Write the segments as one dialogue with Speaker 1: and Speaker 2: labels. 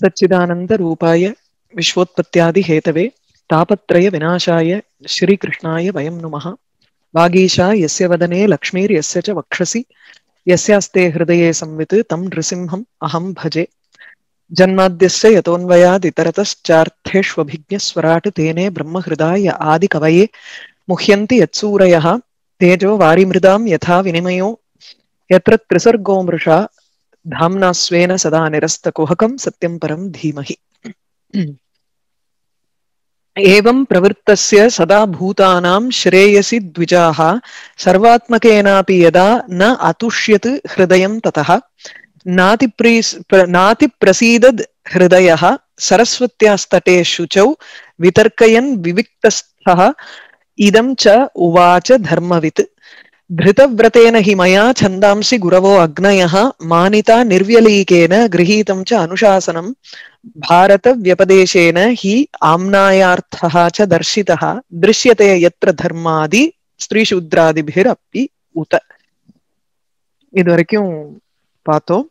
Speaker 1: सच्चिदानन्दरूपाय विश्वोत्पत्त्यादिहेतवे तापत्रयविनाशाय श्रीकृष्णाय वयं नुमः वागीशा यस्य वदने लक्ष्मीर्यस्य च वक्षसि यस्यास्ते हृदये संवित् तं नृसिंहम् अहं भजे जन्माद्यस्य यतोऽन्वयादितरतश्चार्थेष्वभिज्ञस्वराट् तेने ब्रह्महृदाय आदिकवये मुह्यन्ति यत्सूरयः तेजो वारिमृदां यथा विनिमयो यत्र त्रिसर्गो मृषा धाम्ना स्वेन सदा निरस्तकुहकं सत्यं परं धीमहि एवं प्रवृत्तस्य सदा भूतानां श्रेयसि द्विजाः सर्वात्मकेनापि यदा न अतुष्यत् हृदयं ततः नातिप्रीस् नातिप्रसीदद् हृदयः सरस्वत्यास्तटे शुचौ वितर्कयन् विविक्तस्थः इदं च उवाच धर्मवित् धृतव्रतेन हि मया छन्दांसि गुरवो अग्नयः मानिता निर्व्यलीकेन गृहीतं च अनुशासनं भारतव्यपदेशेन हि आम्नायार्थः च दर्शितः दृश्यते यत्र धर्मादि ஸ்திரீசூத்ராதிபிரப்பி உத இது வரைக்கும் பார்த்தோம்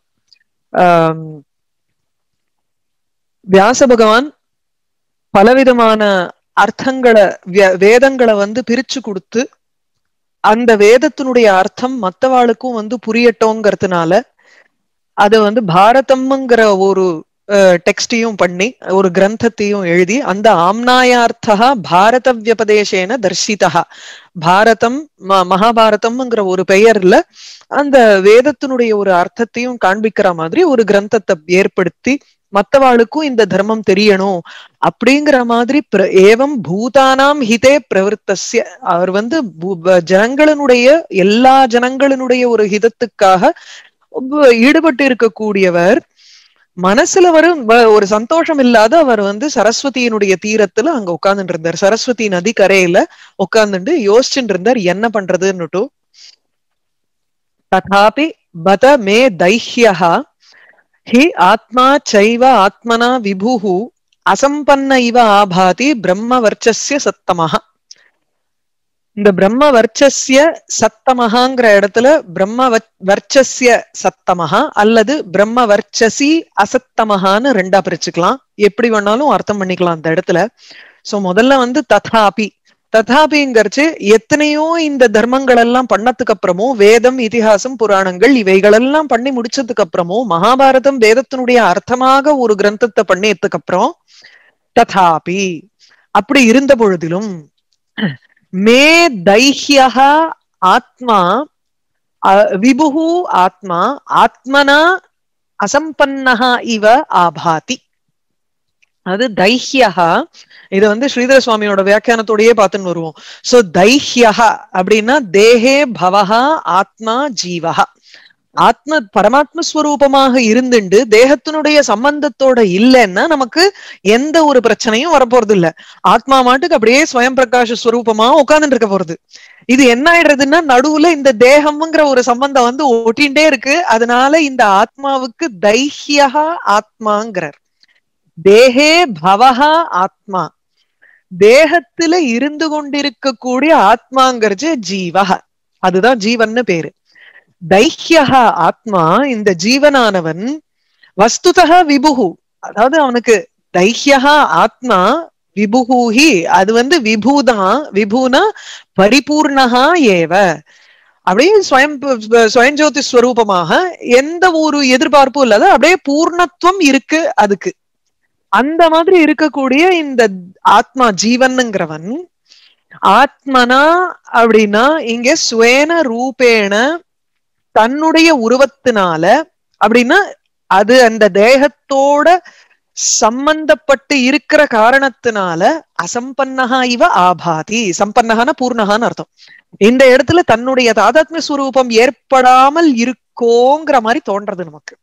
Speaker 1: வியாச பகவான் பலவிதமான அர்த்தங்களை வேதங்களை வந்து பிரிச்சு கொடுத்து அந்த வேதத்தினுடைய அர்த்தம் மத்தவாளுக்கும் வந்து புரியட்டோங்கிறதுனால அத வந்து பாரதம்ங்கிற ஒரு டெக்ஸ்டையும் பண்ணி ஒரு கிரந்தத்தையும் எழுதி அந்த ஆம்னாயார்த்தா பாரத வியபதேசேன தர்ஷிதா பாரதம் மகாபாரதம்ங்கிற ஒரு பெயர்ல அந்த வேதத்தினுடைய ஒரு அர்த்தத்தையும் காண்பிக்கிற மாதிரி ஒரு கிரந்தத்தை ஏற்படுத்தி மத்தவாளுக்கும் இந்த தர்மம் தெரியணும் அப்படிங்கிற மாதிரி ஏவம் பூதானாம் ஹிதே பிரவருத்தசிய அவர் வந்து ஜனங்களினுடைய எல்லா ஜனங்களினுடைய ஒரு ஹிதத்துக்காக ஈடுபட்டு இருக்கக்கூடியவர் மனசுல வரும் ஒரு சந்தோஷம் இல்லாத அவர் வந்து சரஸ்வதியினுடைய தீரத்துல அங்க உட்கார்ந்துட்டு இருந்தார் சரஸ்வதி நதி கரையில உட்கார்ந்துட்டு யோசிச்சுட்டு இருந்தார் என்ன பண்றதுன்னுட்டு ததாபி பத மே தைஹ்யா ஹி ஆத்மா சைவ ஆத்மனா விபுஹு அசம்பன்ன இவ ஆபாதி பிரம்ம வர்ச்சஸ்ய சத்தமஹா இந்த பிரம்ம வர்ச்சஸ்ய சத்தமஹாங்கிற இடத்துல பிரம்ம வர்ச்சஸ்ய சத்தமஹா அல்லது பிரம்ம வர்ச்சசி அசத்தமஹான்னு ரெண்டா பிரிச்சுக்கலாம் எப்படி வேணாலும் அர்த்தம் பண்ணிக்கலாம் அந்த இடத்துல சோ முதல்ல வந்து ததாபி ததாபிங்கிறச்சு எத்தனையோ இந்த தர்மங்கள் எல்லாம் பண்ணதுக்கு அப்புறமும் வேதம் இதிகாசம் புராணங்கள் இவைகளெல்லாம் பண்ணி முடிச்சதுக்கு அப்புறமும் மகாபாரதம் வேதத்தினுடைய அர்த்தமாக ஒரு கிரந்தத்தை பண்ணியதுக்கு அப்புறம் ததாபி அப்படி இருந்த பொழுதிலும் மே தைஹ்யா ஆத்மா விபுகு ஆத்மா ஆத்மனா அசம்பன்னஹா இவ ஆபாதி அது தைஹ்யா இது வந்து ஸ்ரீதர சுவாமியோட வியாக்கியானத்தோடயே பார்த்துன்னு வருவோம் சோ தைஹ்யா அப்படின்னா தேஹே பவஹா ஆத்மா ஜீவஹா ஆத்ம பரமாத்ம ஸ்வரூபமாக இருந்துண்டு தேகத்தினுடைய சம்பந்தத்தோட இல்லைன்னா நமக்கு எந்த ஒரு பிரச்சனையும் வரப்போறது இல்ல ஆத்மா மாட்டுக்கு அப்படியே ஸ்வயம் பிரகாஷ ஸ்வரூபமா உட்கார்ந்துட்டு இருக்க போறது இது என்ன ஆயிடுறதுன்னா நடுவுல இந்த தேகம்ங்கிற ஒரு சம்பந்தம் வந்து ஒட்டின்ண்டே இருக்கு அதனால இந்த ஆத்மாவுக்கு தைஹ்யா ஆத்மாங்கிறார் தேகே பவஹா ஆத்மா தேகத்துல இருந்து கொண்டிருக்கக்கூடிய ஆத்மாங்கிறது ஜீவக அதுதான் ஜீவன்னு பேரு தைஹ்யா ஆத்மா இந்த ஜீவனானவன் வஸ்துதா விபுகு அதாவது அவனுக்கு தைஹ்யா ஆத்மா விபுகூஹி அது வந்து விபூதான் விபூனா பரிபூர்ணகா ஏவ அப்படியே ஸ்வயம் ஸ்வயஞ்சோதி ஸ்வரூபமாக எந்த ஒரு எதிர்பார்ப்பும் இல்லாத அப்படியே பூர்ணத்துவம் இருக்கு அதுக்கு அந்த மாதிரி இருக்கக்கூடிய இந்த ஆத்மா ஜீவனுங்கிறவன் ஆத்மனா அப்படின்னா இங்க ஸ்வேன ரூபேண தன்னுடைய உருவத்தினால அப்படின்னா அது அந்த தேகத்தோட சம்பந்தப்பட்டு இருக்கிற காரணத்தினால அசம்பன்னகா இவ ஆபாதி சம்பன்னகான பூர்ணகான்னு அர்த்தம் இந்த இடத்துல தன்னுடைய தாதாத்மிய ஸ்வரூபம் ஏற்படாமல் இருக்கோங்கிற மாதிரி தோன்றது நமக்கு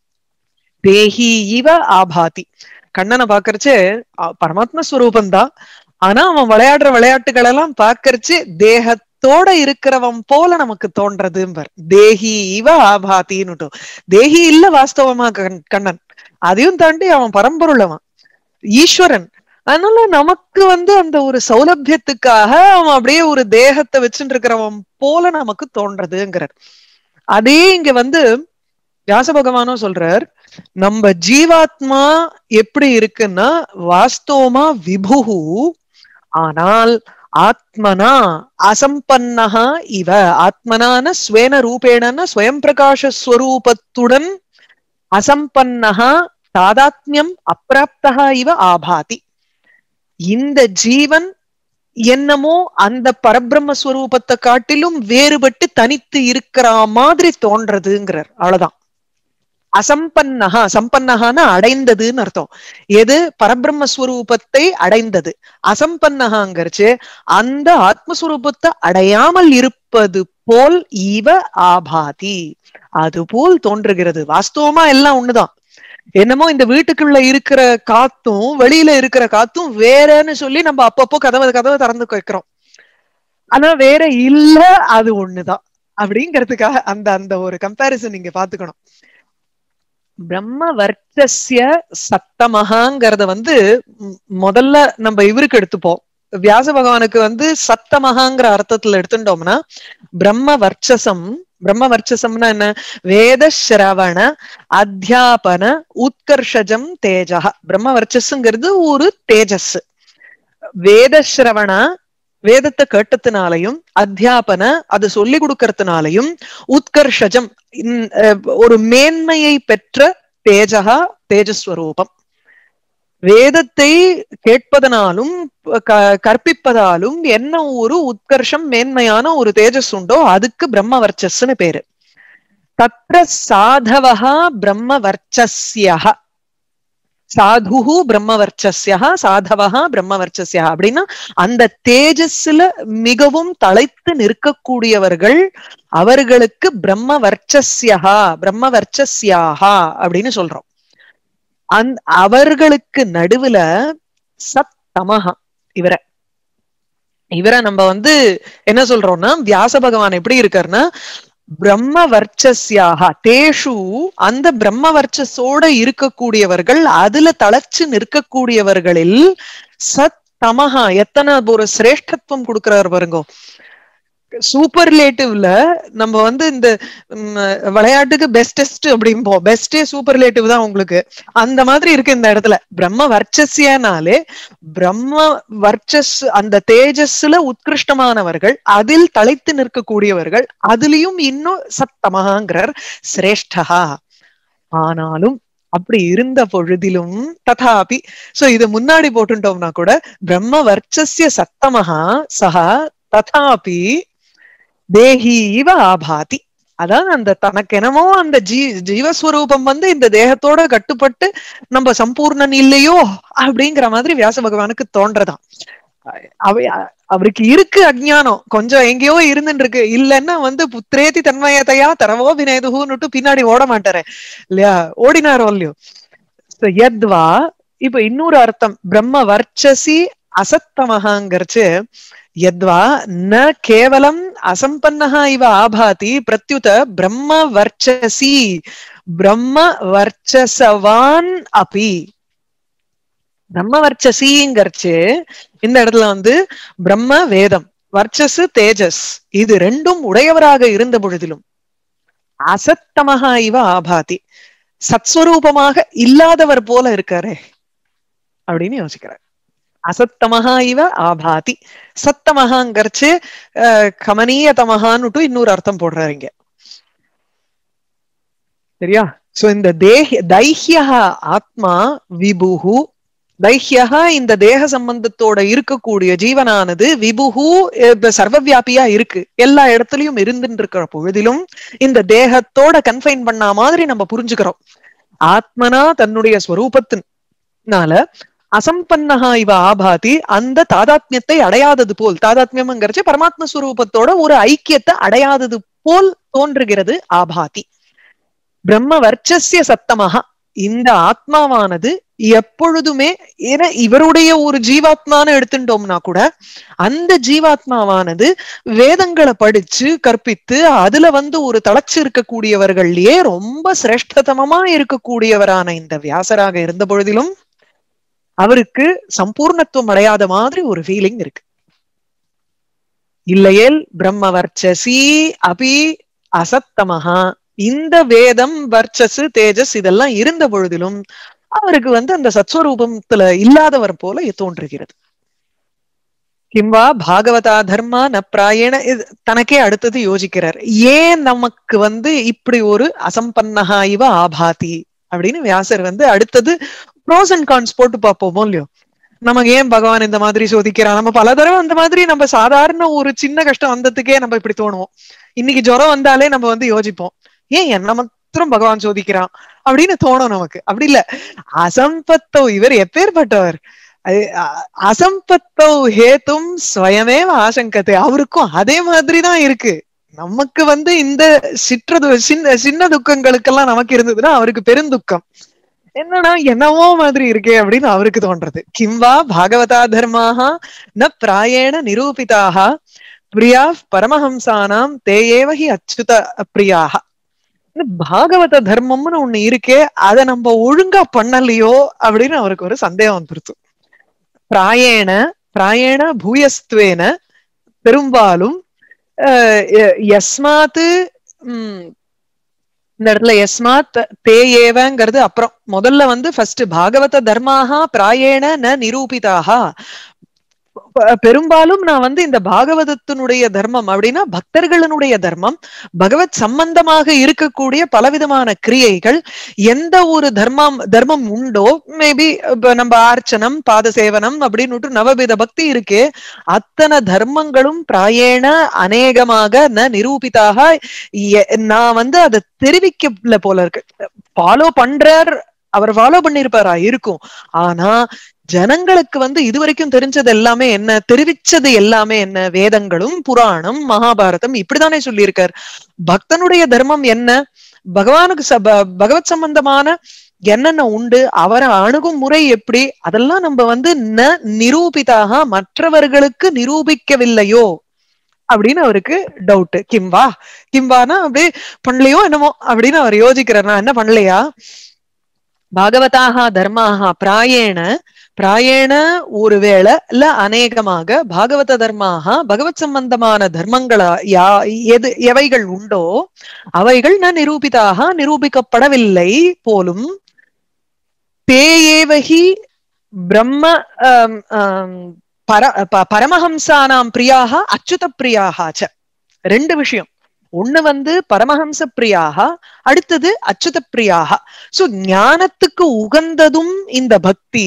Speaker 1: தேஹி இவ ஆபாதி கண்ணனை பாக்குறச்சு பரமாத்ம ஸ்வரூபம் தான் ஆனா அவன் விளையாடுற விளையாட்டுகள் எல்லாம் பாக்குறச்சு தேகத்தோட இருக்கிறவன் போல நமக்கு தோன்றதும்பர் தேஹி இவ ஆபாத்தின்னு தேஹி இல்ல வாஸ்தவமா கண்ணன் அதையும் தாண்டி அவன் பரம்பொருள் அவன் ஈஸ்வரன் அதனால நமக்கு வந்து அந்த ஒரு சௌலபியத்துக்காக அவன் அப்படியே ஒரு தேகத்தை வச்சுட்டு இருக்கிறவன் போல நமக்கு தோன்றதுங்கிறார் அதே இங்க வந்து வியாச பகவானும் சொல்றார் நம்ம ஜீவாத்மா எப்படி இருக்குன்னா வாஸ்தவமா விபுகு ஆனால் ஆத்மனா அசம்பன்னஹா இவ ஆத்மனான ஸ்வேன ரூபேணன ஸ்வயம் பிரகாஷ ஸ்வரூபத்துடன் அசம்பன்னஹா தாதாத்மியம் அப்பிராப்தகா இவ ஆபாதி இந்த ஜீவன் என்னமோ அந்த பரபிரம்மஸ்வரூபத்தை காட்டிலும் வேறுபட்டு தனித்து இருக்கிற மாதிரி தோன்றதுங்கிறார் அவ்வளவுதான் அசம்பன்னஹா சம்பன்னஹான அடைந்ததுன்னு அர்த்தம் எது பரபிரம்மஸ்வரூபத்தை அடைந்தது அசம்பன்னஹாங்கிறச்சு அந்த ஆத்மஸ்வரூபத்தை அடையாமல் இருப்பது போல் இவ ஆபாதி அது போல் தோன்றுகிறது வாஸ்தவமா எல்லாம் ஒண்ணுதான் என்னமோ இந்த வீட்டுக்குள்ள இருக்கிற காத்தும் வெளியில இருக்கிற காத்தும் வேறன்னு சொல்லி நம்ம அப்பப்போ கதவை கதவை திறந்து வைக்கிறோம் ஆனா வேற இல்ல அது ஒண்ணுதான் அப்படிங்கிறதுக்காக அந்த அந்த ஒரு கம்பாரிசன் நீங்க பாத்துக்கணும் பிரம்ம வர்ச்சஸ்ய சத்தமகாங்கிறத வந்து முதல்ல நம்ம இவருக்கு எடுத்துப்போம் வியாச பகவானுக்கு வந்து சத்தமகாங்கிற அர்த்தத்துல எடுத்துட்டோம்னா பிரம்ம வர்ச்சசம் பிரம்ம வர்ச்சசம்னா என்ன வேத ஸ்ரவண அத்தியாபன உத்கர்ஷஜம் தேஜா பிரம்ம வர்ச்சஸ்ங்கிறது ஒரு தேஜஸ் வேத ஸ்ரவண வேதத்தை கேட்டதுனாலையும் அத்தியாபன அது சொல்லி கொடுக்கறதுனாலையும் உத்கர்ஷஜம் ஒரு மேன்மையை பெற்ற தேஜகா தேஜஸ்வரூபம் வேதத்தை கேட்பதனாலும் கற்பிப்பதாலும் என்ன ஒரு உத்கர்ஷம் மேன்மையான ஒரு தேஜஸ் உண்டோ அதுக்கு பிரம்ம வர்ச்சஸ்ன்னு பேரு தத்ர சாதவகா பிரம்ம வர்ச்சஸ்யா சாதுஹு பிரம்மவர்ச்சஸ்யா சாதவகா பிரம்மவர்ச்சஸ்யா அப்படின்னா அந்த தேஜஸ்ல மிகவும் தலைத்து நிற்கக்கூடியவர்கள் அவர்களுக்கு பிரம்ம வர்ச்சஸ்யா பிரம்ம வர்ச்சஸ்யாஹா அப்படின்னு சொல்றோம் அந் அவர்களுக்கு நடுவுல சத்தமஹா இவரை இவரை நம்ம வந்து என்ன சொல்றோம்னா வியாச பகவான் எப்படி இருக்காருன்னா பிரம்ம வர்ச்சஸ்யாக தேஷு அந்த பிரம்ம வர்ச்சஸோட இருக்கக்கூடியவர்கள் அதுல தளச்சு நிற்கக்கூடியவர்களில் சத் தமஹா எத்தனை ஒரு சிரேஷ்டத்துவம் கொடுக்கிறார் பாருங்க சூப்பர்லேட்டிவ்ல நம்ம வந்து இந்த விளையாட்டுக்கு பெஸ்டஸ்ட் அப்படிம்போம் பெஸ்டே சூப்பர்லேட்டிவ் தான் உங்களுக்கு அந்த மாதிரி இருக்கு இந்த இடத்துல பிரம்ம வர்ச்சஸ்யனாலே பிரம்ம வர்ச்சஸ் அந்த தேஜஸ்ல உத்கிருஷ்டமானவர்கள் அதில் தலைத்து நிற்கக்கூடியவர்கள் அதுலயும் இன்னும் சத்தமகாங்கிறார் சிரேஷ்டகா ஆனாலும் அப்படி இருந்த பொழுதிலும் ததாபி சோ இது முன்னாடி போட்டுட்டோம்னா கூட பிரம்ம வர்ச்சஸ்ய சத்தமகா சஹா ததாபி தேஹி இவ ஆபாதி அதான் அந்த தனக்கு என்னமோ அந்த ஜீ ஜீவஸ்வரூபம் வந்து இந்த தேகத்தோட கட்டுப்பட்டு நம்ம சம்பூர்ணன் இல்லையோ அப்படிங்கிற மாதிரி வியாச பகவானுக்கு தோன்றதான் அவை அவருக்கு இருக்கு அஜ்ஞானம் கொஞ்சம் எங்கேயோ இருந்துட்டு இருக்கு இல்லைன்னா வந்து புத்திரேதி தன்மயத்தையா தரவோ வினேதுகுன்னுட்டு பின்னாடி ஓட மாட்டாரு இல்லையா ஓடினாரோ இல்லையோ எத்வா இப்ப இன்னொரு அர்த்தம் பிரம்ம வர்ச்சசி அசத்தமகாங்கிறச்சு यद्वा न केवलम् असम्पन्नः इव आभाति प्रत्युत ब्रह्म वर्चसी ब्रह्म वर्चसवान् अपि பிரம்ம வர்ச்சசிங்கிறச்சு இந்த இடத்துல வந்து பிரம்ம வேதம் வர்ச்சஸ் தேஜஸ் இது ரெண்டும் உடையவராக இருந்த பொழுதிலும் அசத்தமகா இவ ஆபாதி சத்ஸ்வரூபமாக இல்லாதவர் போல இருக்காரே அப்படின்னு யோசிக்கிறார் அசத்தமகா இவ ஆபாதி சத்தமகாங்கிறச்சு கமனீயதமகான்னுட்டு இன்னொரு அர்த்தம் போடுறாரு இங்க சரியா சோ இந்த தேஹ தைஹ்யா ஆத்மா விபுகு தைஹ்யா இந்த தேக சம்பந்தத்தோட இருக்கக்கூடிய ஜீவனானது விபுகு சர்வவியாபியா இருக்கு எல்லா இடத்துலயும் இருந்துட்டு இருக்கிற பொழுதிலும் இந்த தேகத்தோட கன்ஃபைன் பண்ண மாதிரி நம்ம புரிஞ்சுக்கிறோம் ஆத்மனா தன்னுடைய ஸ்வரூபத்தினால அசம்பன்னஹா இவ ஆபாதி அந்த தாதாத்மியத்தை அடையாதது போல் தாதாத்மியம்ங்கிறச்சு பரமாத்ம ஸ்வரூபத்தோட ஒரு ஐக்கியத்தை அடையாதது போல் தோன்றுகிறது ஆபாதி பிரம்ம வர்ச்சஸ்ய சத்தமகா இந்த ஆத்மாவானது எப்பொழுதுமே ஏன்னா இவருடைய ஒரு ஜீவாத்மான்னு எடுத்துட்டோம்னா கூட அந்த ஜீவாத்மாவானது வேதங்களை படிச்சு கற்பித்து அதுல வந்து ஒரு தளச்சு இருக்கக்கூடியவர்கள்லயே ரொம்ப சிரேஷ்டதமமா இருக்கக்கூடியவரான இந்த வியாசராக இருந்த பொழுதிலும் அவருக்கு சம்பூர்ணத்துவம் அடையாத மாதிரி ஒரு ஃபீலிங் இருக்கு இல்லையேல் பிரம்மவர்ச்சசி அபி அசத்தமஹா இந்த வேதம் வர்ச்சஸ் தேஜஸ் இதெல்லாம் இருந்த பொழுதிலும் அவருக்கு வந்து அந்த சத்ஸ்வரூபத்துல இல்லாதவர் போல தோன்றுகிறது கிம்வா பாகவதா தர்மா ந பிராயண இது தனக்கே அடுத்தது யோசிக்கிறார் ஏன் நமக்கு வந்து இப்படி ஒரு அசம்பன்னஹா இவ ஆபாதி அப்படின்னு வியாசர் வந்து அடுத்தது ப்ரோஸ் அண்ட் கான்ஸ் போட்டு பார்ப்போமோ இல்லையோ நமக்கு ஏன் பகவான் இந்த மாதிரி சோதிக்கிறான் நம்ம பல தடவை அந்த மாதிரி நம்ம சாதாரண ஒரு சின்ன கஷ்டம் வந்ததுக்கே நம்ம இப்படி தோணுவோம் இன்னைக்கு ஜுரம் வந்தாலே நம்ம வந்து யோசிப்போம் ஏன் என்ன மாத்திரம் பகவான் சோதிக்கிறான் அப்படின்னு தோணும் நமக்கு அப்படி இல்ல அசம்பத்தோ இவர் எப்பேற்பட்டவர் அசம்பத்தோ ஹேத்தும் ஸ்வயமேவ ஆசங்கத்தை அவருக்கும் அதே மாதிரிதான் இருக்கு நமக்கு வந்து இந்த சிற்றது சின்ன சின்ன துக்கங்களுக்கெல்லாம் நமக்கு இருந்ததுன்னா அவருக்கு பெருந்துக்கம் என்னன்னா என்னவோ மாதிரி இருக்கே அப்படின்னு அவருக்கு தோன்றது கிம்வா பாகவதா தர்மாக ந பிராயேண நிரூபிதாக பிரியா பரமஹம்சானாம் தேயேவ ஹி அச்சுத பிரியாக பாகவத தர்மம்னு ஒண்ணு இருக்கே அதை நம்ம ஒழுங்கா பண்ணலையோ அப்படின்னு அவருக்கு ஒரு சந்தேகம் வந்துருச்சு பிராயேண பிராயேண பூயஸ்துவேன பெரும்பாலும் எஸ்மாத்து உம் இந்த இடத்துல எஸ்மாத் தே ஏவங்கிறது அப்புறம் முதல்ல வந்து ஃபர்ஸ்ட் பாகவத தர்மாக பிராயேண ந நிரூபிதாக பெரும்பாலும் நான் வந்து இந்த பாகவதத்தினுடைய தர்மம் அப்படின்னா பக்தர்களுடைய தர்மம் பகவத் சம்பந்தமாக இருக்கக்கூடிய பலவிதமான கிரியைகள் எந்த ஒரு தர்மம் தர்மம் உண்டோ மேபி நம்ம ஆர்ச்சனம் பாத சேவனம் அப்படின்னு நவவித பக்தி இருக்கே அத்தனை தர்மங்களும் பிராயேண அநேகமாக ந நிரூபிதாக நான் வந்து அதை தெரிவிக்கல போல இருக்கு ஃபாலோ பண்றார் அவர் ஃபாலோ பண்ணிருப்பாரா இருக்கும் ஆனா ஜனங்களுக்கு வந்து இதுவரைக்கும் தெரிஞ்சது எல்லாமே என்ன தெரிவிச்சது எல்லாமே என்ன வேதங்களும் புராணம் மகாபாரதம் இப்படிதானே சொல்லியிருக்கார் பக்தனுடைய தர்மம் என்ன பகவானுக்கு பகவத் சம்பந்தமான என்னென்ன உண்டு அவரை அணுகும் முறை எப்படி அதெல்லாம் நம்ம வந்து ந நிரூபிதாக மற்றவர்களுக்கு நிரூபிக்கவில்லையோ அப்படின்னு அவருக்கு டவுட் கிம்பா கிம்பானா அப்படியே பண்ணலையோ என்னமோ அப்படின்னு அவர் யோசிக்கிறார் நான் என்ன பண்ணலையா பாகவதாக தர்மாக பிராயேண பிராயேண ஒருவேளை இல்ல அநேகமாக பாகவத தர்மாக பகவத் சம்பந்தமான தர்மங்களா யா எது எவைகள் உண்டோ அவைகள் நான் நிரூபிதாக நிரூபிக்கப்படவில்லை போலும் தேயேவகி பிரம்ம பர பரமஹம்சானாம் பிரியாக அச்சுத பிரியாக ரெண்டு விஷயம் ஒண்ணு வந்து பரமஹம்ச பிரியாக அடுத்தது அச்சுத பிரியாக சோ ஞானத்துக்கு உகந்ததும் இந்த பக்தி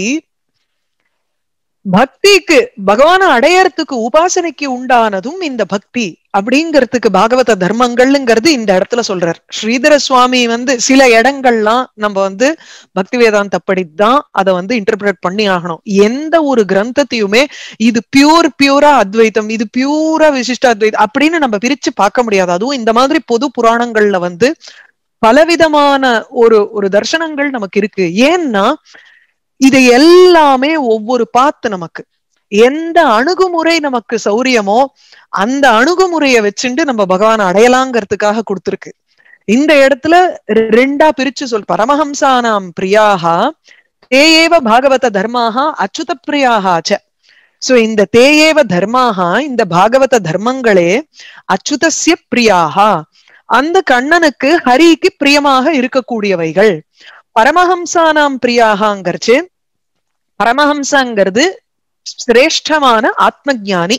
Speaker 1: பக்திக்கு பகவான அடையறதுக்கு உபாசனைக்கு உண்டானதும் இந்த பக்தி அப்படிங்கிறதுக்கு பாகவத தர்மங்கள்ங்கிறது இந்த இடத்துல சொல்றார் ஸ்ரீதர சுவாமி வந்து சில இடங்கள்லாம் நம்ம வந்து பக்தி வேதாந்தப்படி தான் அதை வந்து இன்டர்பிரேட் பண்ணி ஆகணும் எந்த ஒரு கிரந்தத்தையுமே இது பியூர் பியூரா அத்வைத்தம் இது பியூரா விசிஷ்ட அத்வைத்தம் அப்படின்னு நம்ம பிரிச்சு பார்க்க முடியாது அதுவும் இந்த மாதிரி பொது புராணங்கள்ல வந்து பலவிதமான ஒரு ஒரு தர்சனங்கள் நமக்கு இருக்கு ஏன்னா இது எல்லாமே ஒவ்வொரு பாத்து நமக்கு எந்த அணுகுமுறை நமக்கு சௌரியமோ அந்த அணுகுமுறையை வச்சுட்டு நம்ம பகவான் அடையலாங்கிறதுக்காக கொடுத்துருக்கு இந்த இடத்துல ரெண்டா பிரிச்சு சொல் பரமஹம்சானாம் பிரியாகா தேயேவ பாகவத தர்மாக அச்சுத பிரியாகாச்ச சோ இந்த தேயேவ தர்மாக இந்த பாகவத தர்மங்களே அச்சுதசிய பிரியாகா அந்த கண்ணனுக்கு ஹரிக்கு பிரியமாக இருக்கக்கூடியவைகள் பரமஹம்சானாம் பிரியாகாங்கிறச்சு பரமஹம்சங்கிறது சிரேஷ்டமான ஆத்ம ஜானி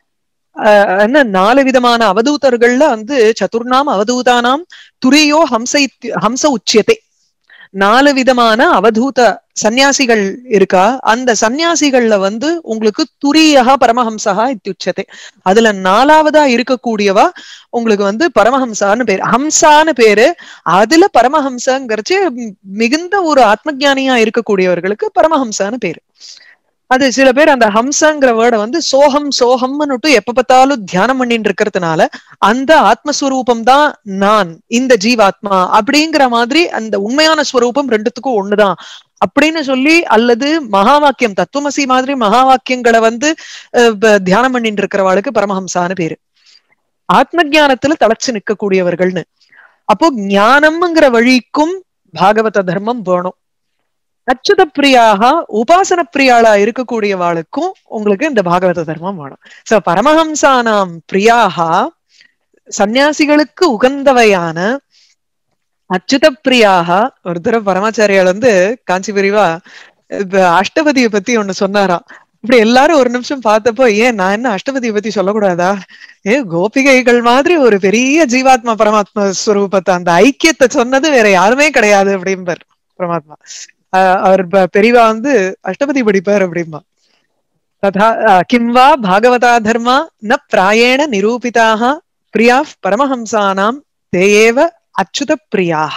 Speaker 1: என்ன நாலு விதமான அவதூதர்கள்ல வந்து சதுர்ணாம் அவதூதானாம் துரியோ ஹம்ச ஹம்ச உச்சியத்தை நாலு விதமான அவதூத சந்நியாசிகள் இருக்கா அந்த சந்நியாசிகள்ல வந்து உங்களுக்கு துரியகா பரமஹம்சகா இத்தியுச்சத்தை அதுல நாலாவதா இருக்கக்கூடியவா உங்களுக்கு வந்து பரமஹம்சான்னு பேரு ஹம்சான்னு பேரு அதுல பரமஹம்சங்கிறச்சு மிகுந்த ஒரு ஆத்ம ஜானியா இருக்கக்கூடியவர்களுக்கு பரமஹம்சான்னு பேரு அது சில பேர் அந்த ஹம்சங்கிற வேர்டை வந்து சோகம் சோகம்னுட்டு எப்ப பார்த்தாலும் தியானம் பண்ணிட்டு இருக்கிறதுனால அந்த ஆத்மஸ்வரூபம் தான் நான் இந்த ஜீவாத்மா அப்படிங்கிற மாதிரி அந்த உண்மையான ஸ்வரூபம் ரெண்டுத்துக்கும் ஒண்ணுதான் அப்படின்னு சொல்லி அல்லது மகா வாக்கியம் தத்துவமசி மாதிரி மகா வாக்கியங்களை வந்து தியானம் பண்ணிட்டு இருக்கிறவாளுக்கு பரமஹம்சான்னு பேரு ஆத்ம ஜானத்துல தலைச்சு நிற்கக்கூடியவர்கள்னு அப்போ ஞானம்ங்கிற வழிக்கும் பாகவத தர்மம் வேணும் அச்சுத பிரியாக உபாசன பிரியாளா இருக்கக்கூடியவாளுக்கும் உங்களுக்கு இந்த பாகவத தர்மம் வேணும் சோ பரமஹம்சானாம் பிரியாகா சந்நியாசிகளுக்கு உகந்தவையான அச்சுத பிரியாக ஒரு தடவை பரமாச்சாரியால் வந்து காஞ்சி பிரிவா இப்ப அஷ்டபதியை பத்தி ஒண்ணு சொன்னாராம் இப்படி எல்லாரும் ஒரு நிமிஷம் பார்த்தப்போ ஏன் நான் என்ன அஷ்டபதியை பத்தி சொல்லக்கூடாதா ஏ கோபிகைகள் மாதிரி ஒரு பெரிய ஜீவாத்மா பரமாத்மா ஸ்வரூபத்தை அந்த ஐக்கியத்தை சொன்னது வேற யாருமே கிடையாது அப்படிம்பார் பரமாத்மா ஆஹ் அவர் ப- பெரியவா வந்து அஷ்டபதி படிப்பார் அப்படிம்பா ததா ஆஹ் கிம் வா பாகவதா தர்மா ந பிராயேண நிரூபிதாக பிரியா பரமஹம்சானாம் தேயேவ அச்சுத பிரியாக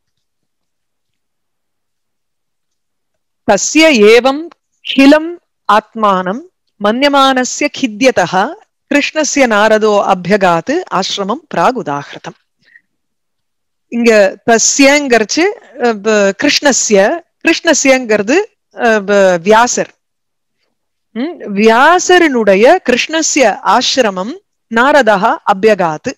Speaker 1: தஸ்ய ஏவம் கிலம் ஆத்மானம் மன்யமானஸ்ய கித்யதः கிருஷ்ணஸ்ய நாரதோ அபியகாத்து ஆசிரமம் பிராக் உதாகிருதம் இங்க தஸ்யங்கிறச்சு அஹ், ப- கிருஷ்ணஸ்ய கிருஷ்ணஸ்யங்கிறது அஹ், ப- வியாசர் ம், வியாசரனுடைய கிருஷ்ணஸ்ய ஆசிரமம் நாரதா அபியகாத்து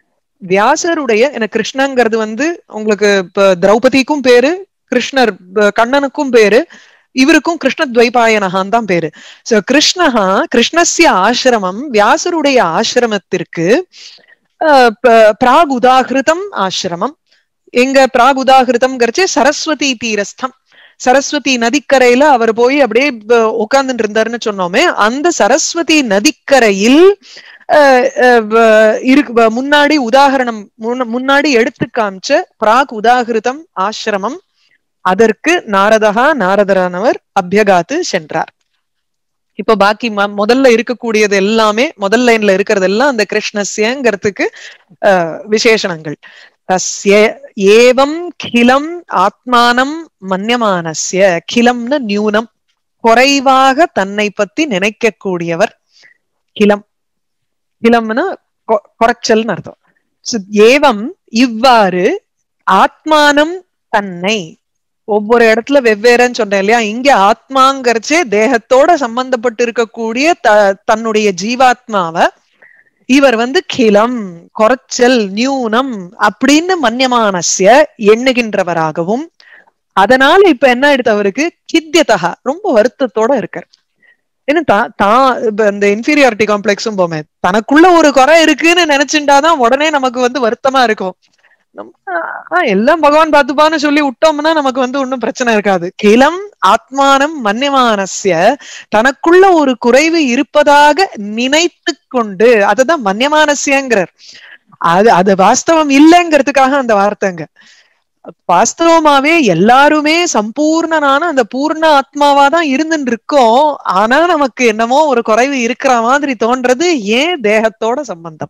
Speaker 1: வியாசருடைய எனக்கு கிருஷ்ணங்கிறது வந்து உங்களுக்கு இப்ப திரௌபதிக்கும் பேரு கிருஷ்ணர் ப- கண்ணனுக்கும் பேரு இவருக்கும் கிருஷ்ண துவைபாயனகான் தான் பேரு சோ கிருஷ்ணஹா கிருஷ்ணஸ்ய ஆசிரமம் வியாசருடைய ஆசிரமத்திற்கு அஹ், ப- பிராக் உதாகிருதம் ஆசிரமம் எங்க பிராக் உதாகிருதம்ங்கிறச்சு சரஸ்வதி தீரஸ்தம் சரஸ்வதி நதிக்கரையில அவர் போய் அப்படியே உட்கார்ந்துட்டு இருந்தாருன்னு சொன்னோமே அந்த சரஸ்வதி நதிக்கரையில் அஹ், அஹ், வ- இருக்கு வ- முன்னாடி உதாகரணம் முன்ன- முன்னாடி எடுத்து காமிச்ச பிராக் உதாகிருதம் ஆசிரமம் அதற்கு நாரதகா நாரதரானவர் அபியகாத்து சென்றார் இப்ப பாக்கி ம- முதல்ல இருக்கக்கூடியது எல்லாமே முதல் லைன்ல இருக்கிறது எல்லாம் அந்த கிருஷ்ணஸ்யங்கிறதுக்கு அஹ், விசேஷணங்கள் தஸ்ய ஏவம் கிலம் ஆத்மானம் மன்யமானஸ்ய கிலம்னு நியூனம் குறைவாக தன்னை பத்தி நினைக்கக்கூடியவர் கிலம் கிலம்னா கொ- குறைச்சல்னு அர்த்தம் So, ஏவம் இவ்வாறு ஆத்மானம் தன்னை ஒவ்வொரு இடத்துல வெவ்வேறுன்னு சொன்னேன் இல்லையா இங்க ஆத்மாங்கிறச்சே தேகத்தோட சம்பந்தப்பட்டு இருக்கக்கூடிய த தன்னுடைய ஜீவாத்மாவை இவர் வந்து கிலம் குறைச்சல் நியூனம் அப்படின்னு மன்யமானஸ்ய எண்ணுகின்றவராகவும் அதனால இப்ப என்ன ஆயிடுது அவருக்கு கித்தியதகா ரொம்ப வருத்தத்தோட இருக்கார் ஏன்னா தான் தான் இப்ப இந்த இன்ஃபீரியாரிட்டி காம்ப்ளெக்ஸும் போமே தனக்குள்ள ஒரு குறை இருக்குன்னு நினைச்சுட்டாதான் உடனே நமக்கு வந்து வருத்தமா இருக்கும் நம்ம ஆஹ் எல்லாம் பகவான் பார்த்துப்பான்னு சொல்லி விட்டோம்னா நமக்கு வந்து ஒண்ணும் பிரச்சனை இருக்காது கிலம் ஆத்மானம் மன்யமானஸ்ய தனக்குள்ள ஒரு குறைவு இருப்பதாக நினைத்து கொண்டு அதுதான் மன்யமானஸ்யங்கிறார் அது அது வாஸ்தவம் இல்லைங்கிறதுக்காக அந்த வார்த்தைங்க வாஸ்தவமாவே எல்லாருமே சம்பூர்ணனான அந்த பூர்ண ஆத்மாவா தான் இருந்துட்டு இருக்கோம் ஆனா நமக்கு என்னமோ ஒரு குறைவு இருக்கிற மாதிரி தோன்றது ஏன் தேகத்தோட சம்பந்தம்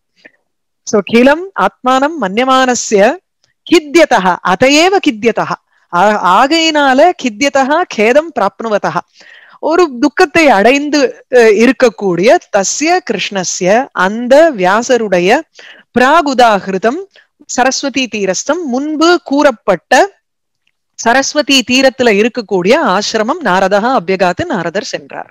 Speaker 1: சோ கிலம் ஆத்மானம் மன்யமானஸ்ய கித்தியதா அதையேவ கித்தியதா ஆ- ஆகையினால கித்தியதா கேதம் பிராப்னுவதா ஒரு துக்கத்தை அடைந்து அஹ், இருக்கக்கூடிய தஸ்ய கிருஷ்ணஸ்ய அந்த வியாசருடைய பிராகுதாகிருதம் சரஸ்வதி தீரஸ்தம் முன்பு கூறப்பட்ட சரஸ்வதி தீரத்துல இருக்கக்கூடிய ஆசிரமம் நாரதா அபியகாத்து நாரதர் சென்றார்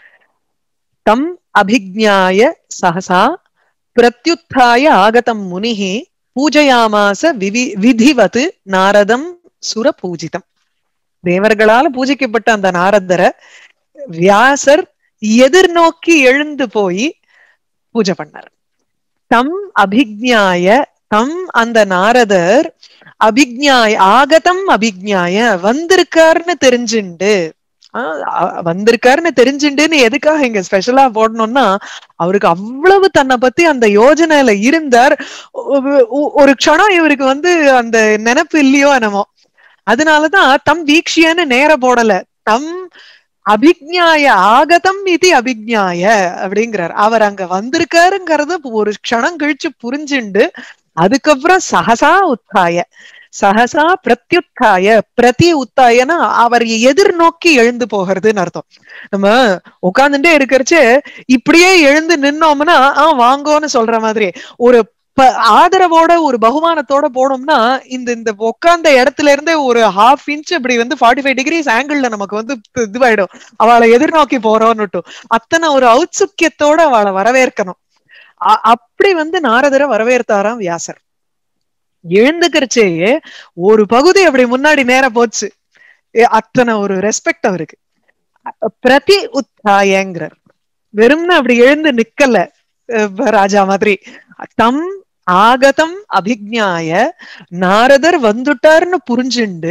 Speaker 1: தம் அபிஜ்ஞாய சகசா பிரத்யுத்தாய ஆகதம் முனிஹி பூஜயாமாச விவி விதிவத் நாரதம் சுர பூஜிதம் தேவர்களால பூஜிக்கப்பட்ட அந்த நாரதரை வியாசர் எதிர்நோக்கி எழுந்து போய் பூஜை பண்ணார் தம் அபிஜ்ஞாய தம் அந்த நாரதர் அபிஜ்ஞாய ஆகதம் அபிஜ்ஞாய வந்திருக்காருன்னு தெரிஞ்சுண்டு ஆஹ் அ- வந்திருக்காருன்னு தெரிஞ்சுண்டுன்னு எதுக்காக இங்க ஸ்பெஷலா போடணும்னா அவருக்கு அவ்வளவு தன்னை பத்தி அந்த யோஜனையில இருந்தார் ஒ- ஒ- ஒரு க்ஷணம் இவருக்கு வந்து அந்த நினைப்பு இல்லையோ என்னமோ அதனாலதான் தம் வீக்ஷியன்னு நேர போடல தம் அபிஜ்ஞாய ஆகதம் இது அபிஜ்ஞாய அப்படிங்கிறார் அவர் அங்க வந்திருக்காருங்கிறத ஒரு க்ஷணம் கழிச்சு புரிஞ்சுண்டு அதுக்கப்புறம் சகசா உத்தாய சகசா பிரத்யுத்தாய பிரதி உத்தாயனா அவர் எதிர்நோக்கி எழுந்து போகிறதுன்னு அர்த்தம் நம்ம உட்கார்ந்துட்டே இருக்கிறச்சு இப்படியே எழுந்து நின்னோம்னா ஆஹ் வாங்கோன்னு சொல்ற மாதிரி ஒரு ப- ஆதரவோட ஒரு பகுமானத்தோட போனோம்னா இந்த இந்த உட்கார்ந்த இடத்துல இருந்தே ஒரு ஹாஃப் இன்ச் இப்படி வந்து ஃபார்ட்டி ஃபைவ் டிகிரிஸ் ஆங்கிள் நமக்கு வந்து இது- இதுவாயிடும் அவளை எதிர்நோக்கி போறோம்னுட்டு அத்தனை ஒரு ஔத்சுக்கியத்தோட அவளை வரவேற்கணும் அ- அப்படி வந்து நாரதரை வரவேற்த்தாராம் வியாசர் எழுந்துக்கிறச்சே ஒரு பகுதி அப்படி முன்னாடி நேரா போச்சு ஏ, அத்தனை ஒரு ரெஸ்பெக்ட் அவருக்கு அ- பிரதி உத்தாயங்கிறார் வெறும்னு அப்படி எழுந்து நிக்கல அஹ் ராஜா மாதிரி தம் ஆகதம் அபிஜ்ஞாய நாரதர் வந்துட்டார்னு புரிஞ்சுண்டு